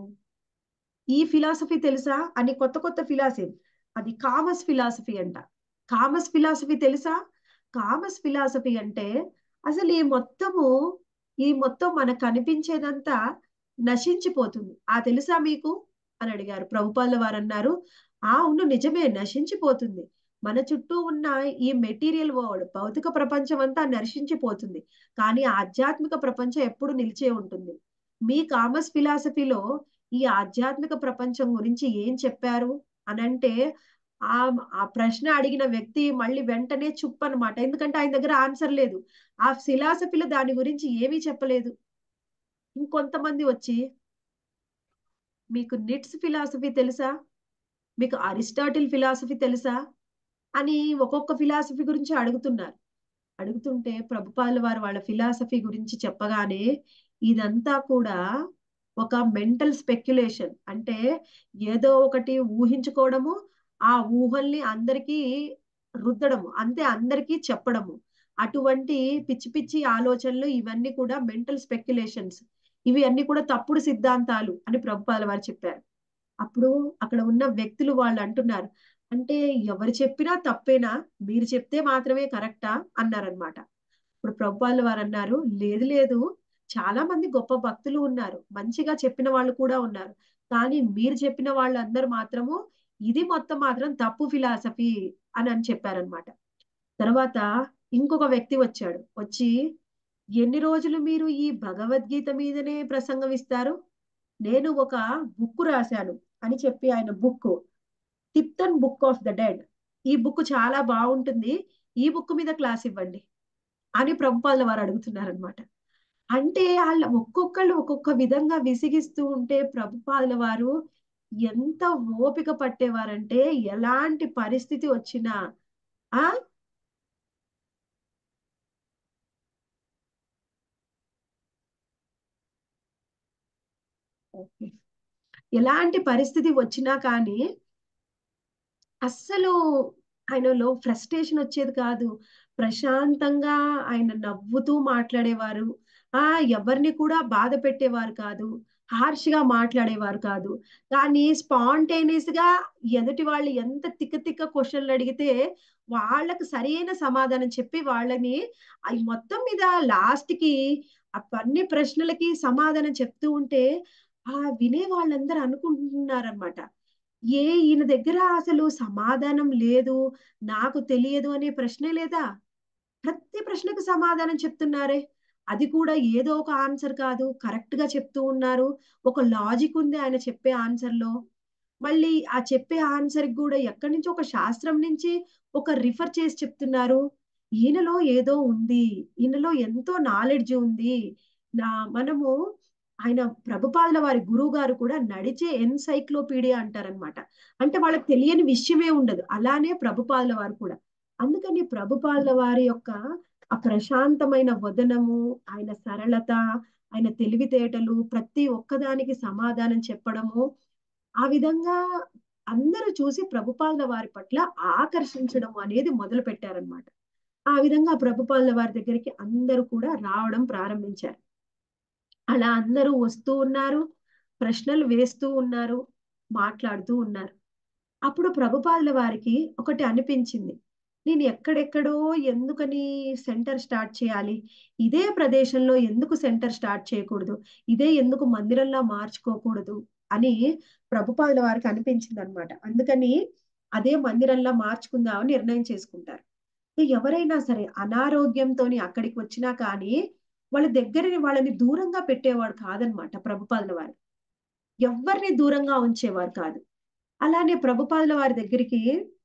ఈ ఫిలాసఫీ తెలుసా అని కొత్త కొత్త ఫిలాసఫీ అది కామస్ ఫిలాసఫీ అంట కామస్ ఫిలాసఫీ తెలుసా కామస్ ఫిలాసఫీ అంటే అసలు ఈ మొత్తము ఈ మొత్తం మనకు కనిపించేదంతా నశించిపోతుంది ఆ తెలుసా మీకు అని అడిగారు ప్రభుపాల వారు అన్నారు ఆ అవును నిజమే నశించిపోతుంది మన చుట్టూ ఉన్న ఈ మెటీరియల్ వరల్డ్ భౌతిక ప్రపంచం అంతా నశించిపోతుంది కానీ ఆధ్యాత్మిక ప్రపంచం ఎప్పుడు నిలిచే ఉంటుంది మీ కామర్స్ ఫిలాసఫీలో ఈ ఆధ్యాత్మిక ప్రపంచం గురించి ఏం చెప్పారు అని అంటే ఆ ఆ ప్రశ్న అడిగిన వ్యక్తి మళ్ళీ వెంటనే చుప్ అనమాట ఎందుకంటే ఆయన దగ్గర ఆన్సర్ లేదు ఆ ఫిలాసఫీలో దాని గురించి ఏమీ చెప్పలేదు ఇంకొంతమంది వచ్చి మీకు నిట్స్ ఫిలాసఫీ తెలుసా మీకు అరిస్టాటిల్ ఫిలాసఫీ తెలుసా అని ఒక్కొక్క ఫిలాసఫీ గురించి అడుగుతున్నారు అడుగుతుంటే ప్రభుపాల వారు వాళ్ళ ఫిలాసఫీ గురించి చెప్పగానే ఇదంతా కూడా ఒక మెంటల్ స్పెక్యులేషన్ అంటే ఏదో ఒకటి ఊహించుకోవడము ఆ ఊహల్ని అందరికీ రుద్దడము అంతే అందరికీ చెప్పడము అటువంటి పిచ్చి పిచ్చి ఆలోచనలు ఇవన్నీ కూడా మెంటల్ స్పెక్యులేషన్స్ ఇవి అన్ని కూడా తప్పుడు సిద్ధాంతాలు అని ప్రభుపాల వారు చెప్పారు అప్పుడు అక్కడ ఉన్న వ్యక్తులు వాళ్ళు అంటున్నారు అంటే ఎవరు చెప్పినా తప్పేనా మీరు చెప్తే మాత్రమే కరెక్టా అన్నారనమాట ఇప్పుడు ప్రభుపాల వారు అన్నారు లేదు లేదు చాలా మంది గొప్ప భక్తులు ఉన్నారు మంచిగా చెప్పిన వాళ్ళు కూడా ఉన్నారు కానీ మీరు చెప్పిన వాళ్ళందరూ మాత్రము ఇది మొత్తం మాత్రం తప్పు ఫిలాసఫీ అని అని చెప్పారనమాట తర్వాత ఇంకొక వ్యక్తి వచ్చాడు వచ్చి ఎన్ని రోజులు మీరు ఈ భగవద్గీత మీదనే ప్రసంగం ఇస్తారు నేను ఒక బుక్ రాశాను అని చెప్పి ఆయన book Tibetan book of the dead ఈ బుక్ చాలా బాగుంటుంది ఈ బుక్ మీద క్లాస్ ఇవ్వండి అని ప్రభుపాదుల వారు అడుగుతున్నారనమాట అంటే వాళ్ళ ఒక్కొక్కళ్ళు ఒక్కొక్క విధంగా విసిగిస్తూ ఉంటే ప్రభుపాదుల వారు ఎంత ఓపిక పట్టేవారంటే ఎలాంటి పరిస్థితి వచ్చినా ఆ ఎలాంటి పరిస్థితి వచ్చినా కానీ అస్సలు ఆయనలో ఫ్రస్ట్రేషన్ వచ్చేది కాదు ప్రశాంతంగా ఆయన నవ్వుతూ మాట్లాడేవారు ఆ ఎవరిని కూడా బాధ పెట్టేవారు కాదు హార్ష్ గా మాట్లాడేవారు కాదు కానీ స్పాంటేనియస్ గా ఎదుటి వాళ్ళు ఎంత తిక్క తిక్క క్వశ్చన్లు అడిగితే వాళ్ళకు సరైన సమాధానం చెప్పి వాళ్ళని అవి మొత్తం మీద లాస్ట్ కి అన్ని ప్రశ్నలకి సమాధానం చెప్తూ ఉంటే ఆ వినే వాళ్ళందరూ అనుకుంటున్నారనమాట ఏ ఈయన దగ్గర అసలు సమాధానం లేదు నాకు తెలియదు అనే ప్రశ్నే లేదా ప్రతి ప్రశ్నకు సమాధానం చెప్తున్నారే అది కూడా ఏదో ఒక ఆన్సర్ కాదు కరెక్ట్ గా చెప్తూ ఉన్నారు ఒక లాజిక్ ఉంది ఆయన చెప్పే ఆన్సర్ లో మళ్ళీ ఆ చెప్పే ఆన్సర్ కూడా ఎక్కడి నుంచి ఒక శాస్త్రం నుంచి ఒక రిఫర్ చేసి చెప్తున్నారు ఈయనలో ఏదో ఉంది ఈయనలో ఎంతో నాలెడ్జ్ ఉంది నా మనము ఆయన ప్రభుపాదుల వారి గురువు గారు కూడా నడిచే ఎన్సైక్లోపీడియా అంటారనమాట అంటే వాళ్ళకి తెలియని విషయమే ఉండదు అలానే ప్రభుపాదుల వారు కూడా అందుకని ప్రభుపాదుల వారి యొక్క ఆ ప్రశాంతమైన వదనము ఆయన సరళత ఆయన తెలివితేటలు ప్రతి ఒక్కదానికి సమాధానం చెప్పడము ఆ విధంగా అందరూ చూసి ప్రభుపాదుల వారి పట్ల ఆకర్షించడం అనేది మొదలు పెట్టారనమాట ఆ విధంగా ప్రభుపాదుల వారి దగ్గరికి అందరూ కూడా రావడం ప్రారంభించారు అలా అందరూ వస్తూ ఉన్నారు ప్రశ్నలు వేస్తూ ఉన్నారు మాట్లాడుతూ ఉన్నారు అప్పుడు ప్రభుపాదుల వారికి ఒకటి అనిపించింది నేను ఎక్కడెక్కడో ఎందుకని సెంటర్ స్టార్ట్ చేయాలి ఇదే ప్రదేశంలో ఎందుకు సెంటర్ స్టార్ట్ చేయకూడదు ఇదే ఎందుకు మందిరంలా మార్చుకోకూడదు అని ప్రభుపాదుల వారికి అనిపించింది అనమాట అందుకని అదే మందిరంలా మార్చుకుందామని నిర్ణయం చేసుకుంటారు ఎవరైనా సరే అనారోగ్యంతో అక్కడికి వచ్చినా కానీ వాళ్ళ దగ్గరని వాళ్ళని దూరంగా పెట్టేవాడు కాదనమాట ప్రభుపాదుల వారు ఎవరిని దూరంగా ఉంచేవారు కాదు అలానే ప్రభుపాదుల వారి దగ్గరికి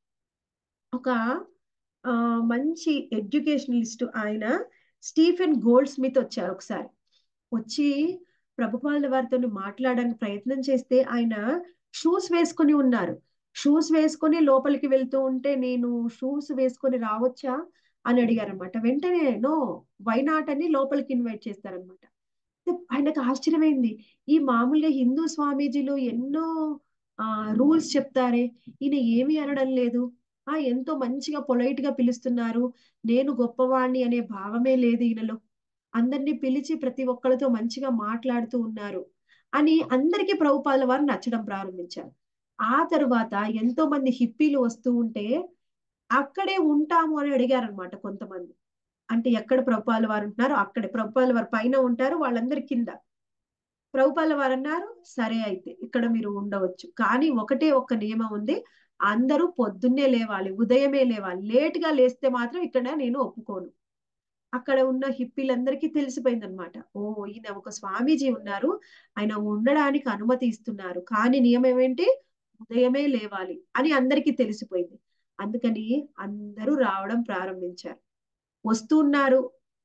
ఒక ఆ మంచి ఎడ్యుకేషనలిస్ట్ ఆయన స్టీఫెన్ గోల్డ్ స్మిత్ వచ్చారు ఒకసారి వచ్చి ప్రభుపాదుల వారితో మాట్లాడడానికి ప్రయత్నం చేస్తే ఆయన షూస్ వేసుకొని ఉన్నారు షూస్ వేసుకొని లోపలికి వెళ్తూ ఉంటే నేను షూస్ వేసుకొని రావచ్చా అని అడిగారనమాట వెంటనే నో వై నాట్ అని లోపలికి ఇన్వైట్ చేస్తారనమాట ఆయనకు ఆశ్చర్యమైంది ఈ మామూలుగా హిందూ స్వామీజీలు ఎన్నో ఆ రూల్స్ చెప్తారే ఈయన ఏమీ అనడం లేదు ఆ ఎంతో మంచిగా పొలైట్ గా పిలుస్తున్నారు నేను గొప్పవాణ్ణి అనే భావమే లేదు ఈయనలో అందరినీ పిలిచి ప్రతి ఒక్కరితో మంచిగా మాట్లాడుతూ ఉన్నారు అని అందరికీ ప్రభుపాదుల వారు నచ్చడం ప్రారంభించారు ఆ తరువాత ఎంతో మంది హిప్పీలు వస్తూ ఉంటే అక్కడే ఉంటాము అని అడిగారనమాట కొంతమంది అంటే ఎక్కడ ప్రభుపాల వారు ఉంటున్నారో అక్కడే ప్రభుపాల వారు పైన ఉంటారు వాళ్ళందరి కింద ప్రభుపాల వారు అన్నారు సరే అయితే ఇక్కడ మీరు ఉండవచ్చు కానీ ఒకటే ఒక్క నియమం ఉంది అందరూ పొద్దున్నే లేవాలి ఉదయమే లేవాలి లేట్ గా లేస్తే మాత్రం ఇక్కడ నేను ఒప్పుకోను అక్కడ ఉన్న హిప్పీలందరికీ తెలిసిపోయింది అనమాట ఓ ఈయన ఒక స్వామీజీ ఉన్నారు ఆయన ఉండడానికి అనుమతి ఇస్తున్నారు కానీ నియమం ఏంటి ఉదయమే లేవాలి అని అందరికీ తెలిసిపోయింది అందుకని అందరూ రావడం ప్రారంభించారు వస్తున్నారు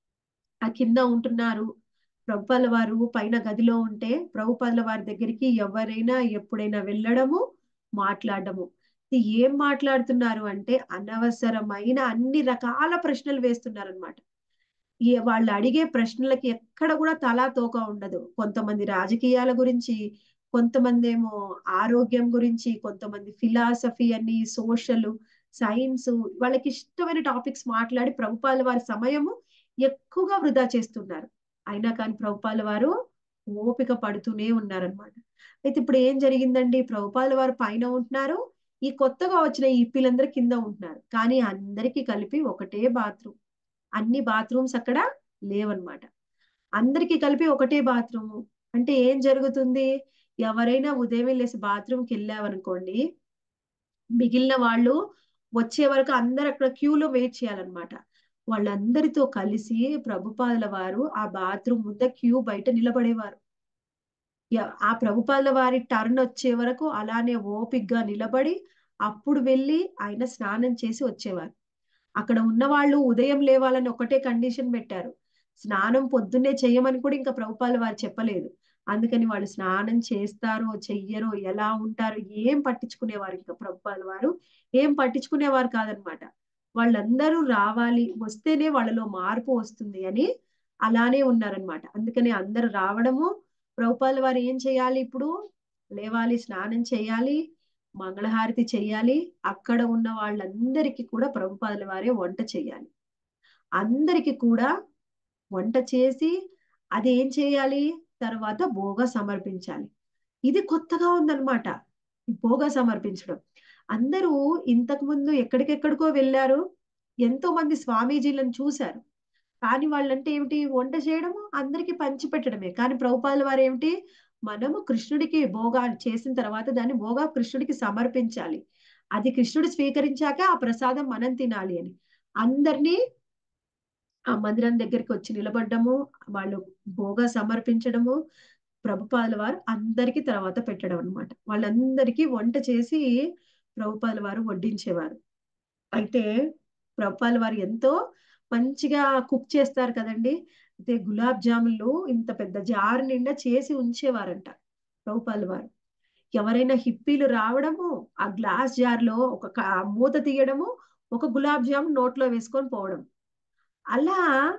ఆ కింద ఉంటున్నారు ప్రభుపాల వారు పైన గదిలో ఉంటే ప్రభుపాల వారి దగ్గరికి ఎవరైనా ఎప్పుడైనా వెళ్ళడము మాట్లాడము ఏం మాట్లాడుతున్నారు అంటే అనవసరమైన అన్ని రకాల ప్రశ్నలు వేస్తున్నారు అనమాట వాళ్ళు అడిగే ప్రశ్నలకి ఎక్కడ కూడా తలా తోక ఉండదు కొంతమంది రాజకీయాల గురించి కొంతమంది ఏమో ఆరోగ్యం గురించి కొంతమంది ఫిలాసఫీ అని సోషల్ సైన్స్ వాళ్ళకి ఇష్టమైన టాపిక్స్ మాట్లాడి ప్రభుపాల వారి సమయము ఎక్కువగా వృధా చేస్తున్నారు అయినా కానీ ప్రభుపాల వారు ఓపిక పడుతూనే ఉన్నారనమాట అయితే ఇప్పుడు ఏం జరిగిందండి ప్రభుపాల వారు పైన ఉంటున్నారు ఈ కొత్తగా వచ్చిన ఈ పిల్లలందరూ కింద ఉంటున్నారు కానీ అందరికీ కలిపి ఒకటే బాత్రూమ్ అన్ని బాత్రూమ్స్ అక్కడ లేవన్నమాట అందరికీ కలిపి ఒకటే బాత్రూమ్ అంటే ఏం జరుగుతుంది ఎవరైనా ఉదయం లేసి బాత్రూమ్కి వెళ్ళావనుకోండి మిగిలిన వాళ్ళు వచ్చే వరకు అందరు అక్కడ క్యూలో వెయిట్ చేయాలన్నమాట వాళ్ళందరితో కలిసి ప్రభుపాదుల వారు ఆ బాత్రూమ్ ముంద క్యూ బయట నిలబడేవారు ఆ ప్రభుపాదుల వారి టర్న్ వచ్చే వరకు అలానే ఓపిగ్గా నిలబడి అప్పుడు వెళ్ళి ఆయన స్నానం చేసి వచ్చేవారు అక్కడ ఉన్న వాళ్ళు ఉదయం లేవాలని ఒకటే కండిషన్ పెట్టారు స్నానం పొద్దున్నే చెయ్యమని కూడా ఇంకా ప్రభుపాల వారు చెప్పలేదు అందుకని వాళ్ళు స్నానం చేస్తారో చెయ్యరో ఎలా ఉంటారో ఏం పట్టించుకునేవారు ఇంకా ప్రభుపాల వారు ఏం పట్టించుకునేవారు కాదనమాట వాళ్ళందరూ రావాలి వస్తేనే వాళ్ళలో మార్పు వస్తుంది అని అలానే ఉన్నారనమాట అందుకని అందరూ రావడము ప్రభుపాల వారు ఏం చేయాలి ఇప్పుడు లేవాలి స్నానం చేయాలి మంగళహారతి చెయ్యాలి అక్కడ ఉన్న వాళ్ళందరికీ కూడా ప్రభుపాదుల వారే వంట చేయాలి అందరికి కూడా వంట చేసి అది ఏం చేయాలి తర్వాత భోగ సమర్పించాలి ఇది కొత్తగా ఉందన్నమాట భోగ సమర్పించడం అందరూ ఇంతకు ముందు ఎక్కడికెక్కడికో వెళ్ళారు ఎంతో మంది స్వామీజీలను చూశారు కానీ వాళ్ళంటే ఏమిటి వంట చేయడము అందరికి పంచిపెట్టడమే కానీ ప్రభుపాదుల వారు ఏమిటి మనము కృష్ణుడికి భోగా చేసిన తర్వాత దాన్ని భోగా కృష్ణుడికి సమర్పించాలి అది కృష్ణుడు స్వీకరించాక ఆ ప్రసాదం మనం తినాలి అని అందరినీ ఆ మందిరం దగ్గరికి వచ్చి నిలబడ్డము వాళ్ళు భోగా సమర్పించడము ప్రభుపాదుల వారు అందరికీ తర్వాత పెట్టడం అన్నమాట వాళ్ళందరికీ వంట చేసి ప్రభుపాదుల వారు వడ్డించేవారు అయితే ప్రభుపాదుల వారు ఎంతో మంచిగా కుక్ చేస్తారు కదండి అయితే గులాబ్ జాములు ఇంత పెద్ద జారు నిండా చేసి ఉంచేవారంట ప్రభుపాదుల వారు ఎవరైనా హిప్పీలు రావడము ఆ గ్లాస్ జార్లో ఒక క- మూత తీయడము ఒక గులాబ్ జామ్ నోట్లో వేసుకొని పోవడం అలా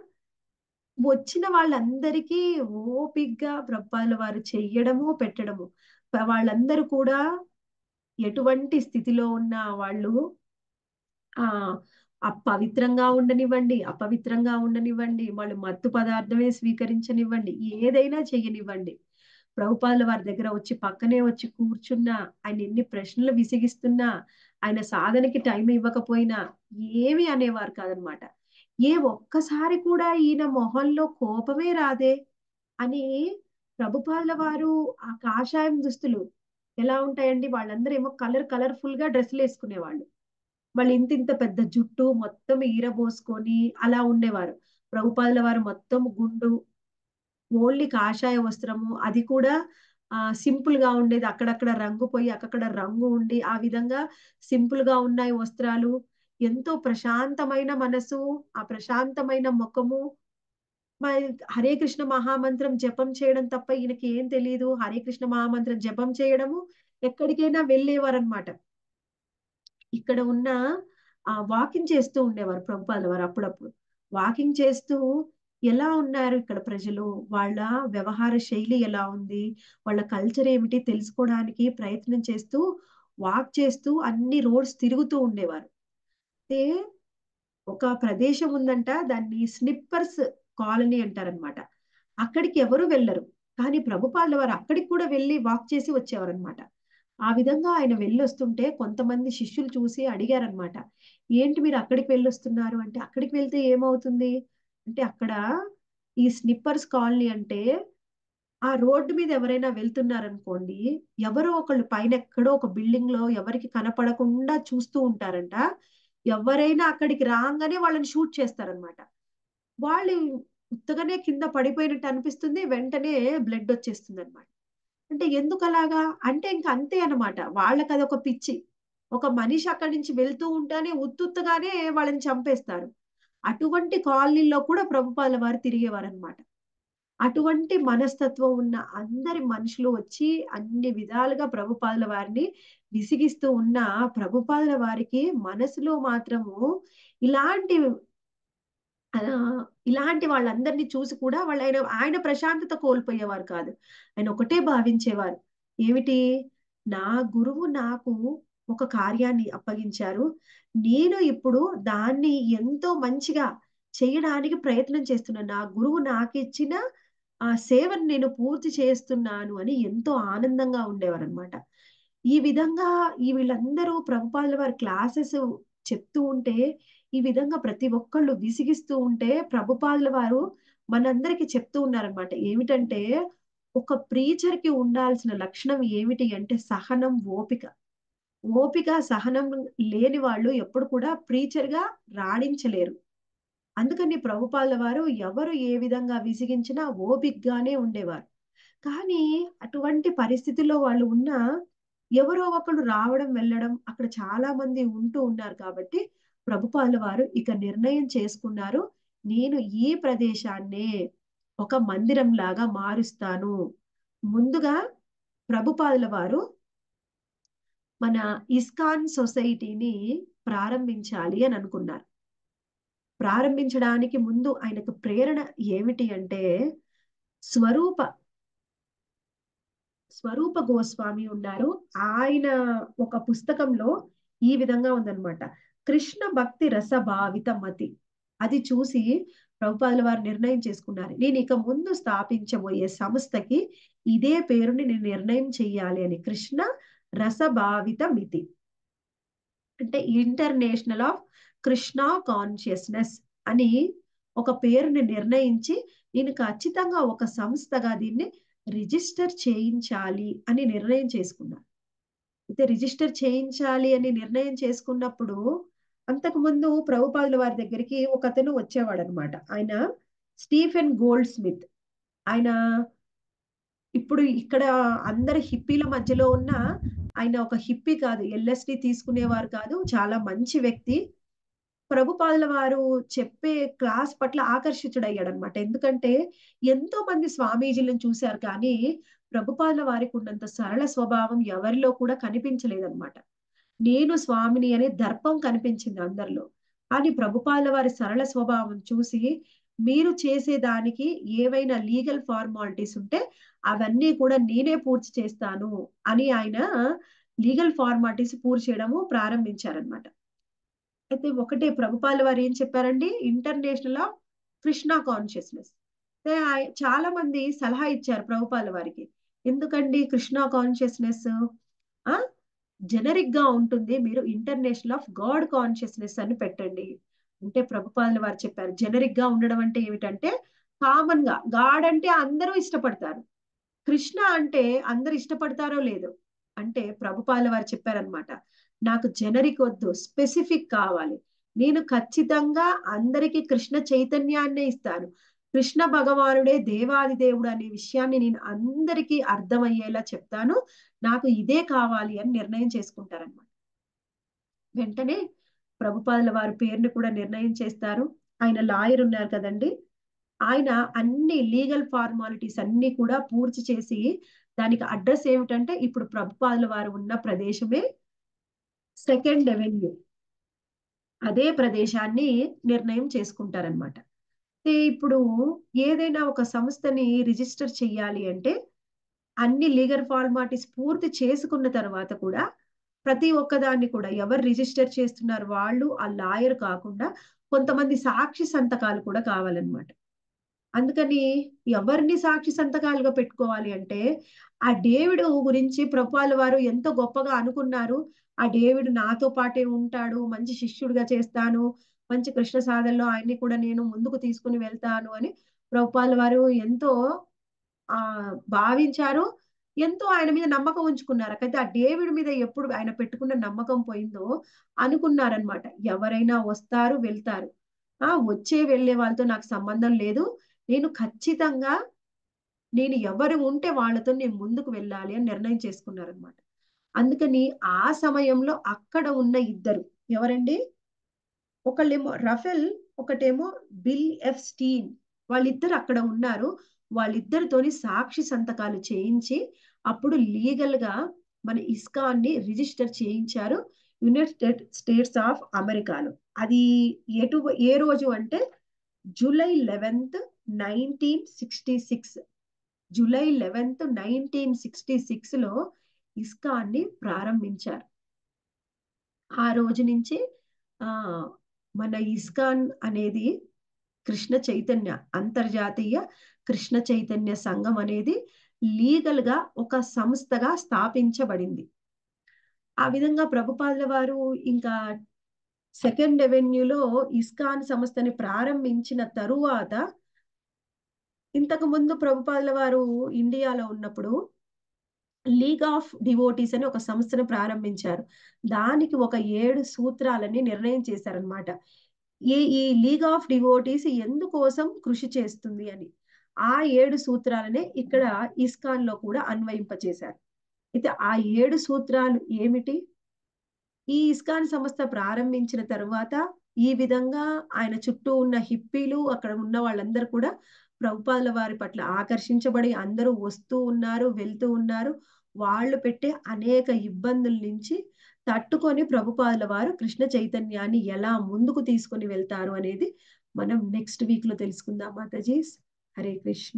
వచ్చిన వాళ్ళందరికీ ఓపిగ్గా ప్రభుపాదుల వారు చెయ్యడము పెట్టడము ప- వాళ్ళందరూ కూడా ఎటువంటి స్థితిలో ఉన్న వాళ్ళు ఆ అపవిత్రంగా ఉండనివ్వండి అపవిత్రంగా ఉండనివ్వండి వాళ్ళు మత్తు పదార్థమే స్వీకరించనివ్వండి ఏదైనా చెయ్యనివ్వండి ప్రభుపాదుల వారి దగ్గర వచ్చి పక్కనే వచ్చి కూర్చున్నా ఆయన ఎన్ని ప్రశ్నలు విసిగిస్తున్నా ఆయన సాధనకి టైం ఇవ్వకపోయినా ఏమీ అనేవారు కాదనమాట ఏ ఒక్కసారి కూడా ఈయన మొహంలో కోపమే రాదే అని ప్రభుపాదుల వారు ఆ కాషాయం దుస్తులు ఎలా ఉంటాయండి వాళ్ళందరూ ఏమో కలర్ కలర్ఫుల్ గా డ్రెస్సులు వేసుకునేవాళ్ళు వాళ్ళు ఇంత ఇంత పెద్ద జుట్టు మొత్తం ఈరబోసుకొని అలా ఉండేవారు ప్రభుపాదుల వారు మొత్తం గుండు ఓన్లీ కాషాయ వస్త్రము అది కూడా ఆ సింపుల్ గా ఉండేది అక్కడక్కడ రంగు పోయి అక్కడక్కడ రంగు ఉండి ఆ విధంగా సింపుల్ గా ఉన్నాయి వస్త్రాలు ఎంతో ప్రశాంతమైన మనసు ఆ ప్రశాంతమైన ముఖము మరి హరే కృష్ణ మహామంత్రం జపం చేయడం తప్ప ఈయనకి ఏం తెలియదు హరే కృష్ణ మహామంత్రం జపం చేయడము ఎక్కడికైనా వెళ్ళేవారనమాట ఇక్కడ ఉన్న ఆ వాకింగ్ చేస్తూ ఉండేవారు ప్రభుపాదుల వారు అప్పుడప్పుడు వాకింగ్ చేస్తూ ఎలా ఉన్నారు ఇక్కడ ప్రజలు వాళ్ళ వ్యవహార శైలి ఎలా ఉంది వాళ్ళ కల్చర్ ఏమిటి తెలుసుకోవడానికి ప్రయత్నం చేస్తూ వాక్ చేస్తూ అన్ని రోడ్స్ తిరుగుతూ ఉండేవారు అయితే ఒక ప్రదేశం ఉందంట దాన్ని స్నిప్పర్స్ కాలనీ అంటారనమాట అక్కడికి ఎవరు వెళ్ళరు కానీ ప్రభుపాదుల వారు అక్కడికి కూడా వెళ్ళి వాక్ చేసి వచ్చేవారనమాట ఆ విధంగా ఆయన వెళ్ళొస్తుంటే కొంతమంది శిష్యులు చూసి అడిగారనమాట ఏంటి మీరు అక్కడికి వెళ్ళొస్తున్నారు అంటే అక్కడికి వెళ్తే ఏమవుతుంది అంటే అక్కడ ఈ స్నిప్పర్స్ కాలనీ అంటే ఆ రోడ్డు మీద ఎవరైనా వెళ్తున్నారనుకోండి ఎవరో ఒకళ్ళు పైన ఎక్కడో ఒక బిల్డింగ్ లో ఎవరికి కనపడకుండా చూస్తూ ఉంటారంట ఎవరైనా అక్కడికి రాగానే వాళ్ళని షూట్ చేస్తారనమాట వాళ్ళు ఉత్తగానే కింద పడిపోయినట్టు అనిపిస్తుంది వెంటనే బ్లడ్ వచ్చేస్తుంది అనమాట అంటే ఎందుకు అలాగా అంటే ఇంక అంతే అనమాట వాళ్ళకి అదొక పిచ్చి ఒక మనిషి అక్కడి నుంచి వెళ్తూ ఉంటేనే ఉత్తుత్తగానే వాళ్ళని చంపేస్తారు అటువంటి కాలనీలో కూడా ప్రభుపాల వారు తిరిగేవారు అనమాట అటువంటి మనస్తత్వం ఉన్న అందరి మనుషులు వచ్చి అన్ని విధాలుగా ప్రభుపాదుల వారిని విసిగిస్తూ ఉన్న ప్రభుపాదుల వారికి మనసులో మాత్రము ఇలాంటి ఆ, ఇలాంటి వాళ్ళందరినీ చూసి కూడా వాళ్ళు ఆయన ఆయన ప్రశాంతత కోల్పోయేవారు కాదు ఆయన ఒకటే భావించేవారు ఏమిటి నా గురువు నాకు ఒక కార్యాన్ని అప్పగించారు నేను ఇప్పుడు దాన్ని ఎంతో మంచిగా చేయడానికి ప్రయత్నం చేస్తున్నాను నా గురువు నాకు ఇచ్చిన ఆ సేవను నేను పూర్తి చేస్తున్నాను అని ఎంతో ఆనందంగా ఉండేవారు అనమాట ఈ విధంగా ఈ వీళ్ళందరూ ప్రభుపాదుల వారి క్లాసెస్ చెప్తూ ఉంటే ఈ విధంగా ప్రతి ఒక్కళ్ళు విసిగిస్తూ ఉంటే ప్రభుపాదుల వారు మనందరికి చెప్తూ ఉన్నారనమాట ఏమిటంటే ఒక ప్రీచర్ కి ఉండాల్సిన లక్షణం ఏమిటి అంటే సహనం ఓపిక ఓపిక సహనం లేని వాళ్ళు ఎప్పుడు కూడా ప్రీచర్ గా రాణించలేరు అందుకని ప్రభుపాదుల వారు ఎవరు ఏ విధంగా విసిగించినా ఓపికగానే ఉండేవారు కానీ అటువంటి పరిస్థితిలో వాళ్ళు ఉన్న ఎవరో ఒకళ్ళు రావడం వెళ్ళడం అక్కడ చాలా మంది ఉంటూ ఉన్నారు కాబట్టి ప్రభుపాదుల వారు ఇక నిర్ణయం చేసుకున్నారు నేను ఈ ప్రదేశాన్నే ఒక మందిరం లాగా మారుస్తాను ముందుగా ప్రభుపాదుల వారు మన ఇస్కాన్ సొసైటీని ప్రారంభించాలి అని అనుకున్నారు ప్రారంభించడానికి ముందు ఆయనకు ప్రేరణ ఏమిటి అంటే స్వరూప స్వరూప గోస్వామి ఉన్నారు ఆయన ఒక పుస్తకంలో ఈ విధంగా ఉందన్నమాట కృష్ణ భక్తి రసభావిత మతి అది చూసి ప్రభుపాదుల వారు నిర్ణయం చేసుకున్నారు నేను ఇక ముందు స్థాపించబోయే సంస్థకి ఇదే పేరుని నేను నిర్ణయం చెయ్యాలి అని కృష్ణ రసభావిత మితి అంటే ఇంటర్నేషనల్ ఆఫ్ కృష్ణ కాన్షియస్నెస్ అని ఒక పేరుని నిర్ణయించి నేను ఖచ్చితంగా ఒక సంస్థగా దీన్ని రిజిస్టర్ చేయించాలి అని నిర్ణయం చేసుకున్నారు అయితే రిజిస్టర్ చేయించాలి అని నిర్ణయం చేసుకున్నప్పుడు అంతకుముందు ప్రభుపాదుల వారి దగ్గరికి ఒక అతను వచ్చేవాడు అనమాట ఆయన స్టీఫెన్ గోల్డ్ స్మిత్ ఆయన ఇప్పుడు ఇక్కడ అందరి హిప్పీల మధ్యలో ఉన్న ఆయన ఒక హిప్పీ కాదు ఎల్ఎస్డి తీసుకునేవారు కాదు చాలా మంచి వ్యక్తి ప్రభుపాదుల వారు చెప్పే క్లాస్ పట్ల ఆకర్షితుడయ్యాడు అనమాట ఎందుకంటే ఎంతో మంది స్వామీజీలను చూశారు కానీ ప్రభుపాదుల వారికి ఉన్నంత సరళ స్వభావం ఎవరిలో కూడా కనిపించలేదన్నమాట నేను స్వామిని అనే దర్పం కనిపించింది అందరిలో కానీ ప్రభుపాదుల వారి సరళ స్వభావం చూసి మీరు చేసేదానికి ఏవైనా లీగల్ ఫార్మాలిటీస్ ఉంటే అవన్నీ కూడా నేనే పూర్తి చేస్తాను అని ఆయన లీగల్ ఫార్మాలిటీస్ పూర్తి చేయడము ప్రారంభించారనమాట అయితే ఒకటే ప్రభుపాల వారు ఏం చెప్పారండి ఇంటర్నేషనల్ ఆఫ్ కృష్ణ కాన్షియస్నెస్ చాలా మంది సలహా ఇచ్చారు ప్రభుపాల వారికి ఎందుకండి కృష్ణ కాన్షియస్నెస్ ఆ జనరిక్ గా ఉంటుంది మీరు ఇంటర్నేషనల్ ఆఫ్ గాడ్ కాన్షియస్నెస్ అని పెట్టండి అంటే ప్రభుపాదుల వారు చెప్పారు జనరిక్ గా ఉండడం అంటే ఏమిటంటే కామన్ గా గాడ్ అంటే అందరూ ఇష్టపడతారు కృష్ణ అంటే అందరు ఇష్టపడతారో లేదో అంటే ప్రభుపాల వారు చెప్పారనమాట నాకు జనరిక్ వద్దు స్పెసిఫిక్ కావాలి నేను ఖచ్చితంగా అందరికీ కృష్ణ చైతన్యాన్నే ఇస్తాను కృష్ణ భగవానుడే దేవాది దేవుడు అనే విషయాన్ని నేను అందరికీ అర్థమయ్యేలా చెప్తాను నాకు ఇదే కావాలి అని నిర్ణయం చేసుకుంటారనమాట వెంటనే ప్రభుపాదుల వారి పేరుని కూడా నిర్ణయం చేస్తారు ఆయన లాయర్ ఉన్నారు కదండి ఆయన అన్ని లీగల్ ఫార్మాలిటీస్ అన్ని కూడా పూర్తి చేసి దానికి అడ్రస్ ఏమిటంటే ఇప్పుడు ప్రభుపాదుల వారు ఉన్న ప్రదేశమే సెకండ్ అవెన్యూ అదే ప్రదేశాన్ని నిర్ణయం చేసుకుంటారనమాట ఇప్పుడు ఏదైనా ఒక సంస్థని రిజిస్టర్ చెయ్యాలి అంటే అన్ని లీగల్ ఫార్మాలిటీస్ పూర్తి చేసుకున్న తర్వాత కూడా ప్రతి ఒక్కదాన్ని కూడా ఎవరు రిజిస్టర్ చేస్తున్నారు వాళ్ళు ఆ లాయర్ కాకుండా కొంతమంది సాక్షి సంతకాలు కూడా కావాలన్నమాట అందుకని ఎవరిని సాక్షి సంతకాలుగా పెట్టుకోవాలి అంటే ఆ డేవిడ్ గురించి ప్రభుపాల వారు ఎంతో గొప్పగా అనుకున్నారు ఆ డేవిడ్ నాతో పాటే ఉంటాడు మంచి శిష్యుడిగా చేస్తాను మంచి కృష్ణ సాధనలో ఆయన్ని కూడా నేను ముందుకు తీసుకుని వెళ్తాను అని ప్రభుపాల వారు ఎంతో ఆ భావించారు ఎంతో ఆయన మీద నమ్మకం ఉంచుకున్నారు అయితే ఆ డేవిడ్ మీద ఎప్పుడు ఆయన పెట్టుకున్న నమ్మకం పోయిందో అనుకున్నారనమాట ఎవరైనా వస్తారు వెళ్తారు ఆ వచ్చే వెళ్ళే వాళ్ళతో నాకు సంబంధం లేదు నేను ఖచ్చితంగా నేను ఎవరు ఉంటే వాళ్ళతో నేను ముందుకు వెళ్ళాలి అని నిర్ణయం చేసుకున్నారనమాట అందుకని ఆ సమయంలో అక్కడ ఉన్న ఇద్దరు ఎవరండి ఒకళ్ళేమో రఫెల్ ఒకటేమో బిల్ ఎఫ్ స్టీన్ వాళ్ళిద్దరు అక్కడ ఉన్నారు వాళ్ళిద్దరితోని సాక్షి సంతకాలు చేయించి అప్పుడు లీగల్ గా మన ఇస్కాన్ని రిజిస్టర్ చేయించారు యునైటెడ్ స్టేట్స్ ఆఫ్ అమెరికాలో అది ఎటు ఏ రోజు అంటే July eleventh nineteen sixty six July eleventh nineteen sixty six లో ఇస్కాన్ని ప్రారంభించారు ఆ రోజు నుంచి ఆ మన ఇస్కాన్ అనేది కృష్ణ చైతన్య అంతర్జాతీయ కృష్ణ చైతన్య సంఘం అనేది లీగల్ గా ఒక సంస్థగా స్థాపించబడింది ఆ విధంగా ప్రభుపాదుల వారు ఇంకా సెకండ్ అవెన్యూలో ఇస్కాన్ సంస్థని ప్రారంభించిన తరువాత ఇంతకు ముందు ప్రభుపాదుల వారు ఇండియాలో ఉన్నప్పుడు లీగ్ ఆఫ్ డివోటీస్ అని ఒక సంస్థను ప్రారంభించారు దానికి ఒక ఏడు సూత్రాలని నిర్ణయం చేశారనమాట ఈ ఈ లీగ్ ఆఫ్ డివోటీస్ ఎందుకోసం కృషి చేస్తుంది అని ఆ ఏడు సూత్రాలనే ఇక్కడ ఇస్కాన్ లో కూడా అన్వయింపచేశారు అయితే ఆ ఏడు సూత్రాలు ఏమిటి ఈ ఇస్కాన్ సంస్థ ప్రారంభించిన తర్వాత ఈ విధంగా ఆయన చుట్టూ ఉన్న హిప్పీలు అక్కడ ఉన్న వాళ్ళందరూ కూడా ప్రభుపాదుల వారి పట్ల ఆకర్షించబడి అందరూ వస్తూ ఉన్నారు వెళ్తూ ఉన్నారు వాళ్ళు పెట్టే అనేక ఇబ్బందుల నుంచి తట్టుకొని ప్రభుపాదుల వారు కృష్ణ చైతన్యాన్ని ఎలా ముందుకు తీసుకొని వెళ్తారు అనేది మనం నెక్స్ట్ వీక్ లో తెలుసుకుందాం మాతాజీ హరే కృష్ణ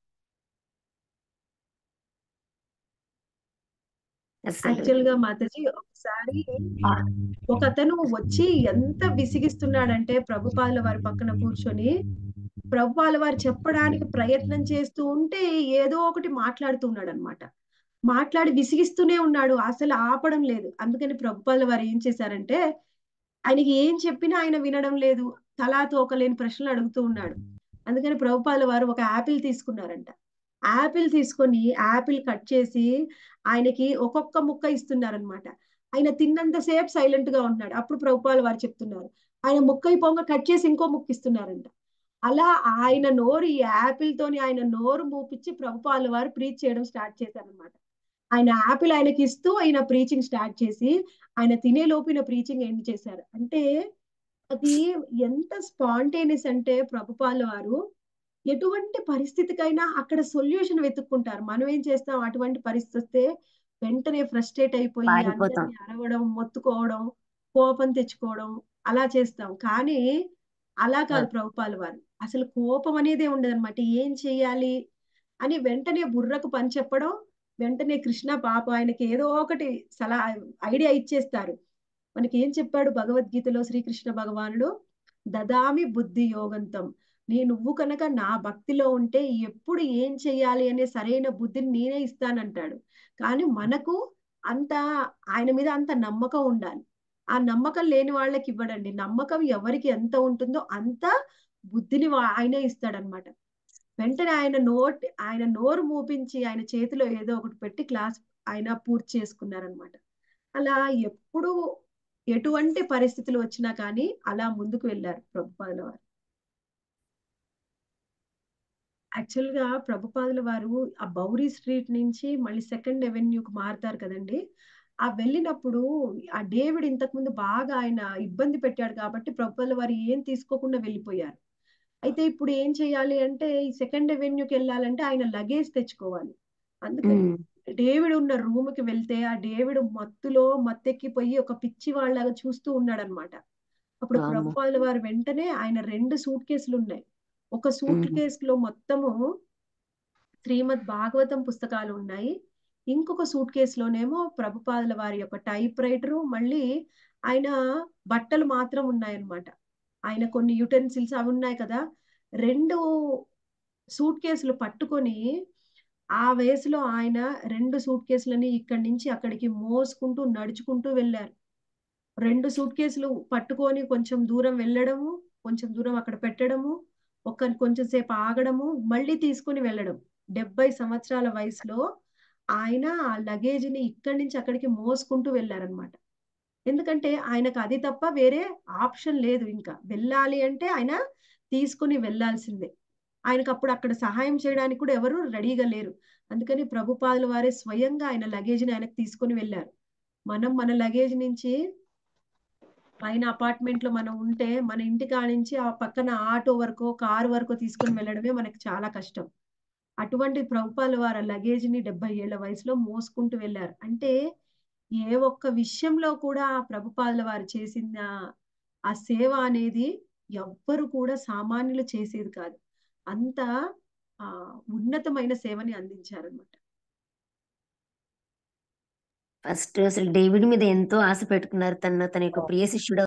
యాక్చువల్ గా మాతాజీ ఒకసారి ఒక అతను వచ్చి ఎంత విసిగిస్తున్నాడంటే ప్రభుపాదుల వారి పక్కన కూర్చొని ప్రభుపాల వారు చెప్పడానికి ప్రయత్నం చేస్తూ ఉంటే ఏదో ఒకటి మాట్లాడుతూ ఉన్నాడు అనమాట మాట్లాడి విసిగిస్తూనే ఉన్నాడు అసలు ఆపడం లేదు అందుకని ప్రభుపాల వారు ఏం చేశారంటే ఆయనకి ఏం చెప్పినా ఆయన వినడం లేదు తలా తోకలేని ప్రశ్నలు అడుగుతూ ఉన్నాడు అందుకని ప్రభుపాల వారు ఒక యాపిల్ తీసుకున్నారంట యాపిల్ తీసుకొని యాపిల్ కట్ చేసి ఆయనకి ఒక్కొక్క ముక్క ఇస్తున్నారనమాట ఆయన తిన్నంత సేపు సైలెంట్ గా ఉంటున్నాడు అప్పుడు ప్రభుపాల వారు చెప్తున్నారు ఆయన ముక్క అయిపోగా కట్ చేసి ఇంకో ముక్క ఇస్తున్నారంట అలా ఆయన నోరు ఈ యాపిల్ తోని ఆయన నోరు మూపించి ప్రభుపాల వారు ప్రీచ్ చేయడం స్టార్ట్ చేశారనమాట ఆయన యాపిల్ ఆయనకి ఇస్తూ ఆయన ప్రీచింగ్ స్టార్ట్ చేసి ఆయన తినే లోపు ఈయన ప్రీచింగ్ ఎండ్ చేశారు అంటే అది ఎంత స్పాంటేనియస్ అంటే ప్రభుపాల వారు ఎటువంటి పరిస్థితికైనా అక్కడ సొల్యూషన్ వెతుక్కుంటారు మనం ఏం చేస్తాం అటువంటి పరిస్థితి వస్తే వెంటనే ఫ్రస్ట్రేట్ అయిపోయి పారిపోతాం అందరినీ అరవడం మొత్తుకోవడం కోపం తెచ్చుకోవడం అలా చేస్తాం కానీ అలా కాదు ప్రభుపాల వారు అసలు కోపం అనేదే ఉండదన్నమాట ఏం చేయాలి అని వెంటనే బుర్రకు పని చెప్పడం వెంటనే కృష్ణ పాప ఆయనకి ఏదో ఒకటి సలహా ఐడియా ఇచ్చేస్తారు మనకి ఏం చెప్పాడు భగవద్గీతలో శ్రీకృష్ణ భగవానుడు దదామి బుద్ధి యోగంతం నీ నువ్వు కనుక నా భక్తిలో ఉంటే ఎప్పుడు ఏం చెయ్యాలి అనే సరైన బుద్ధిని నేనే ఇస్తానంటాడు కానీ మనకు అంత ఆయన మీద అంత నమ్మకం ఉండాలి ఆ నమ్మకం లేని వాళ్ళకి ఇవ్వడండి నమ్మకం ఎవరికి ఎంత ఉంటుందో అంత బుద్ధిని వా- ఆయనే ఇస్తాడనమాట వెంటనే ఆయన నోట్ ఆయన నోరు మూపించి ఆయన చేతిలో ఏదో ఒకటి పెట్టి క్లాస్ ఆయన పూర్తి చేసుకున్నారనమాట అలా ఎప్పుడు ఎటువంటి పరిస్థితులు వచ్చినా కానీ అలా ముందుకు వెళ్ళారు ప్రభుపాదుల వారు యాక్చువల్ గా ప్రభుపాదుల వారు ఆ బౌరీ స్ట్రీట్ నుంచి మళ్ళీ సెకండ్ ఎవెన్యూకి మారుతారు కదండి ఆ వెళ్ళినప్పుడు ఆ డేవిడ్ ఇంతకు ముందు బాగా ఆయన ఇబ్బంది పెట్టాడు కాబట్టి ప్రభుపాదుల వారు ఏం తీసుకోకుండా వెళ్ళిపోయారు అయితే ఇప్పుడు ఏం చేయాలి అంటే ఈ సెకండ్ ఎవెన్యూకి వెళ్ళాలంటే ఆయన లగేజ్ తెచ్చుకోవాలి అందుకని ఉమ్, డేవిడ్ ఉన్న రూమ్ కి వెళ్తే ఆ డేవిడ్ మత్తులో మత్తెక్కిపోయి ఒక పిచ్చి వాళ్ళగా చూస్తూ ఉన్నాడనమాట అప్పుడు వామ్మో ప్రభుపాదుల వారు వెంటనే ఆయన రెండు సూట్ కేసులు ఉన్నాయి ఒక సూట్ ఉమ్, కేసులో మొత్తము శ్రీమద్ భాగవతం పుస్తకాలు ఉన్నాయి ఇంకొక సూట్ కేసులోనేమో ప్రభుపాదుల వారి యొక్క టైప్ రైటరు మళ్ళీ ఆయన బట్టలు మాత్రం ఉన్నాయన్నమాట ఆయన కొన్ని యుటెన్సిల్స్ అవి ఉన్నాయి కదా రెండు సూట్ కేసులు పట్టుకొని ఆ వయసులో ఆయన రెండు సూట్ కేసులని ఇక్కడి నుంచి అక్కడికి మోసుకుంటూ నడుచుకుంటూ వెళ్ళారు రెండు సూట్ కేసులు పట్టుకొని కొంచెం దూరం వెళ్ళడము కొంచెం దూరం అక్కడ పెట్టడము ఒక కొంచెం సేపు ఆగడము మళ్ళీ తీసుకొని వెళ్ళడం డెబ్బై సంవత్సరాల వయసులో ఆయన ఆ లగేజ్ని ఇక్కడి నుంచి అక్కడికి మోసుకుంటూ వెళ్ళారనమాట ఎందుకంటే ఆయనకు అది తప్ప వేరే ఆప్షన్ లేదు ఇంకా వెళ్ళాలి అంటే ఆయన తీసుకుని వెళ్ళాల్సిందే ఆయనకు అప్పుడు అక్కడ సహాయం చేయడానికి కూడా ఎవరు రెడీగా లేరు అందుకని ప్రభుపాదుల వారే స్వయంగా ఆయన లగేజ్ని ఆయనకు తీసుకొని వెళ్ళారు మనం మన లగేజ్ నుంచి పైన అపార్ట్మెంట్ లో మనం ఉంటే మన ఇంటి కాడ నుంచి ఆ పక్కన ఆటో వరకు కారు వరకు తీసుకొని వెళ్ళడమే మనకి చాలా కష్టం అటువంటి ప్రభుపాల వారి లగేజ్ ని డెబ్బై ఏళ్ల వయసులో మోసుకుంటూ వెళ్ళారు అంటే ఏ ఒక్క విషయంలో కూడా ఆ ప్రభుపాదుల వారు చేసిన ఆ సేవ అనేది ఎవ్వరు కూడా సామాన్యులు చేసేది కాదు అంత ఆ ఉన్నతమైన సేవని అందించారనమాట ఫస్ట్ అసలు డేవిడ్ మీద ఎంతో ఆశ పెట్టుకున్నారు తన తన యొక్క ప్రియ శిష్యుడు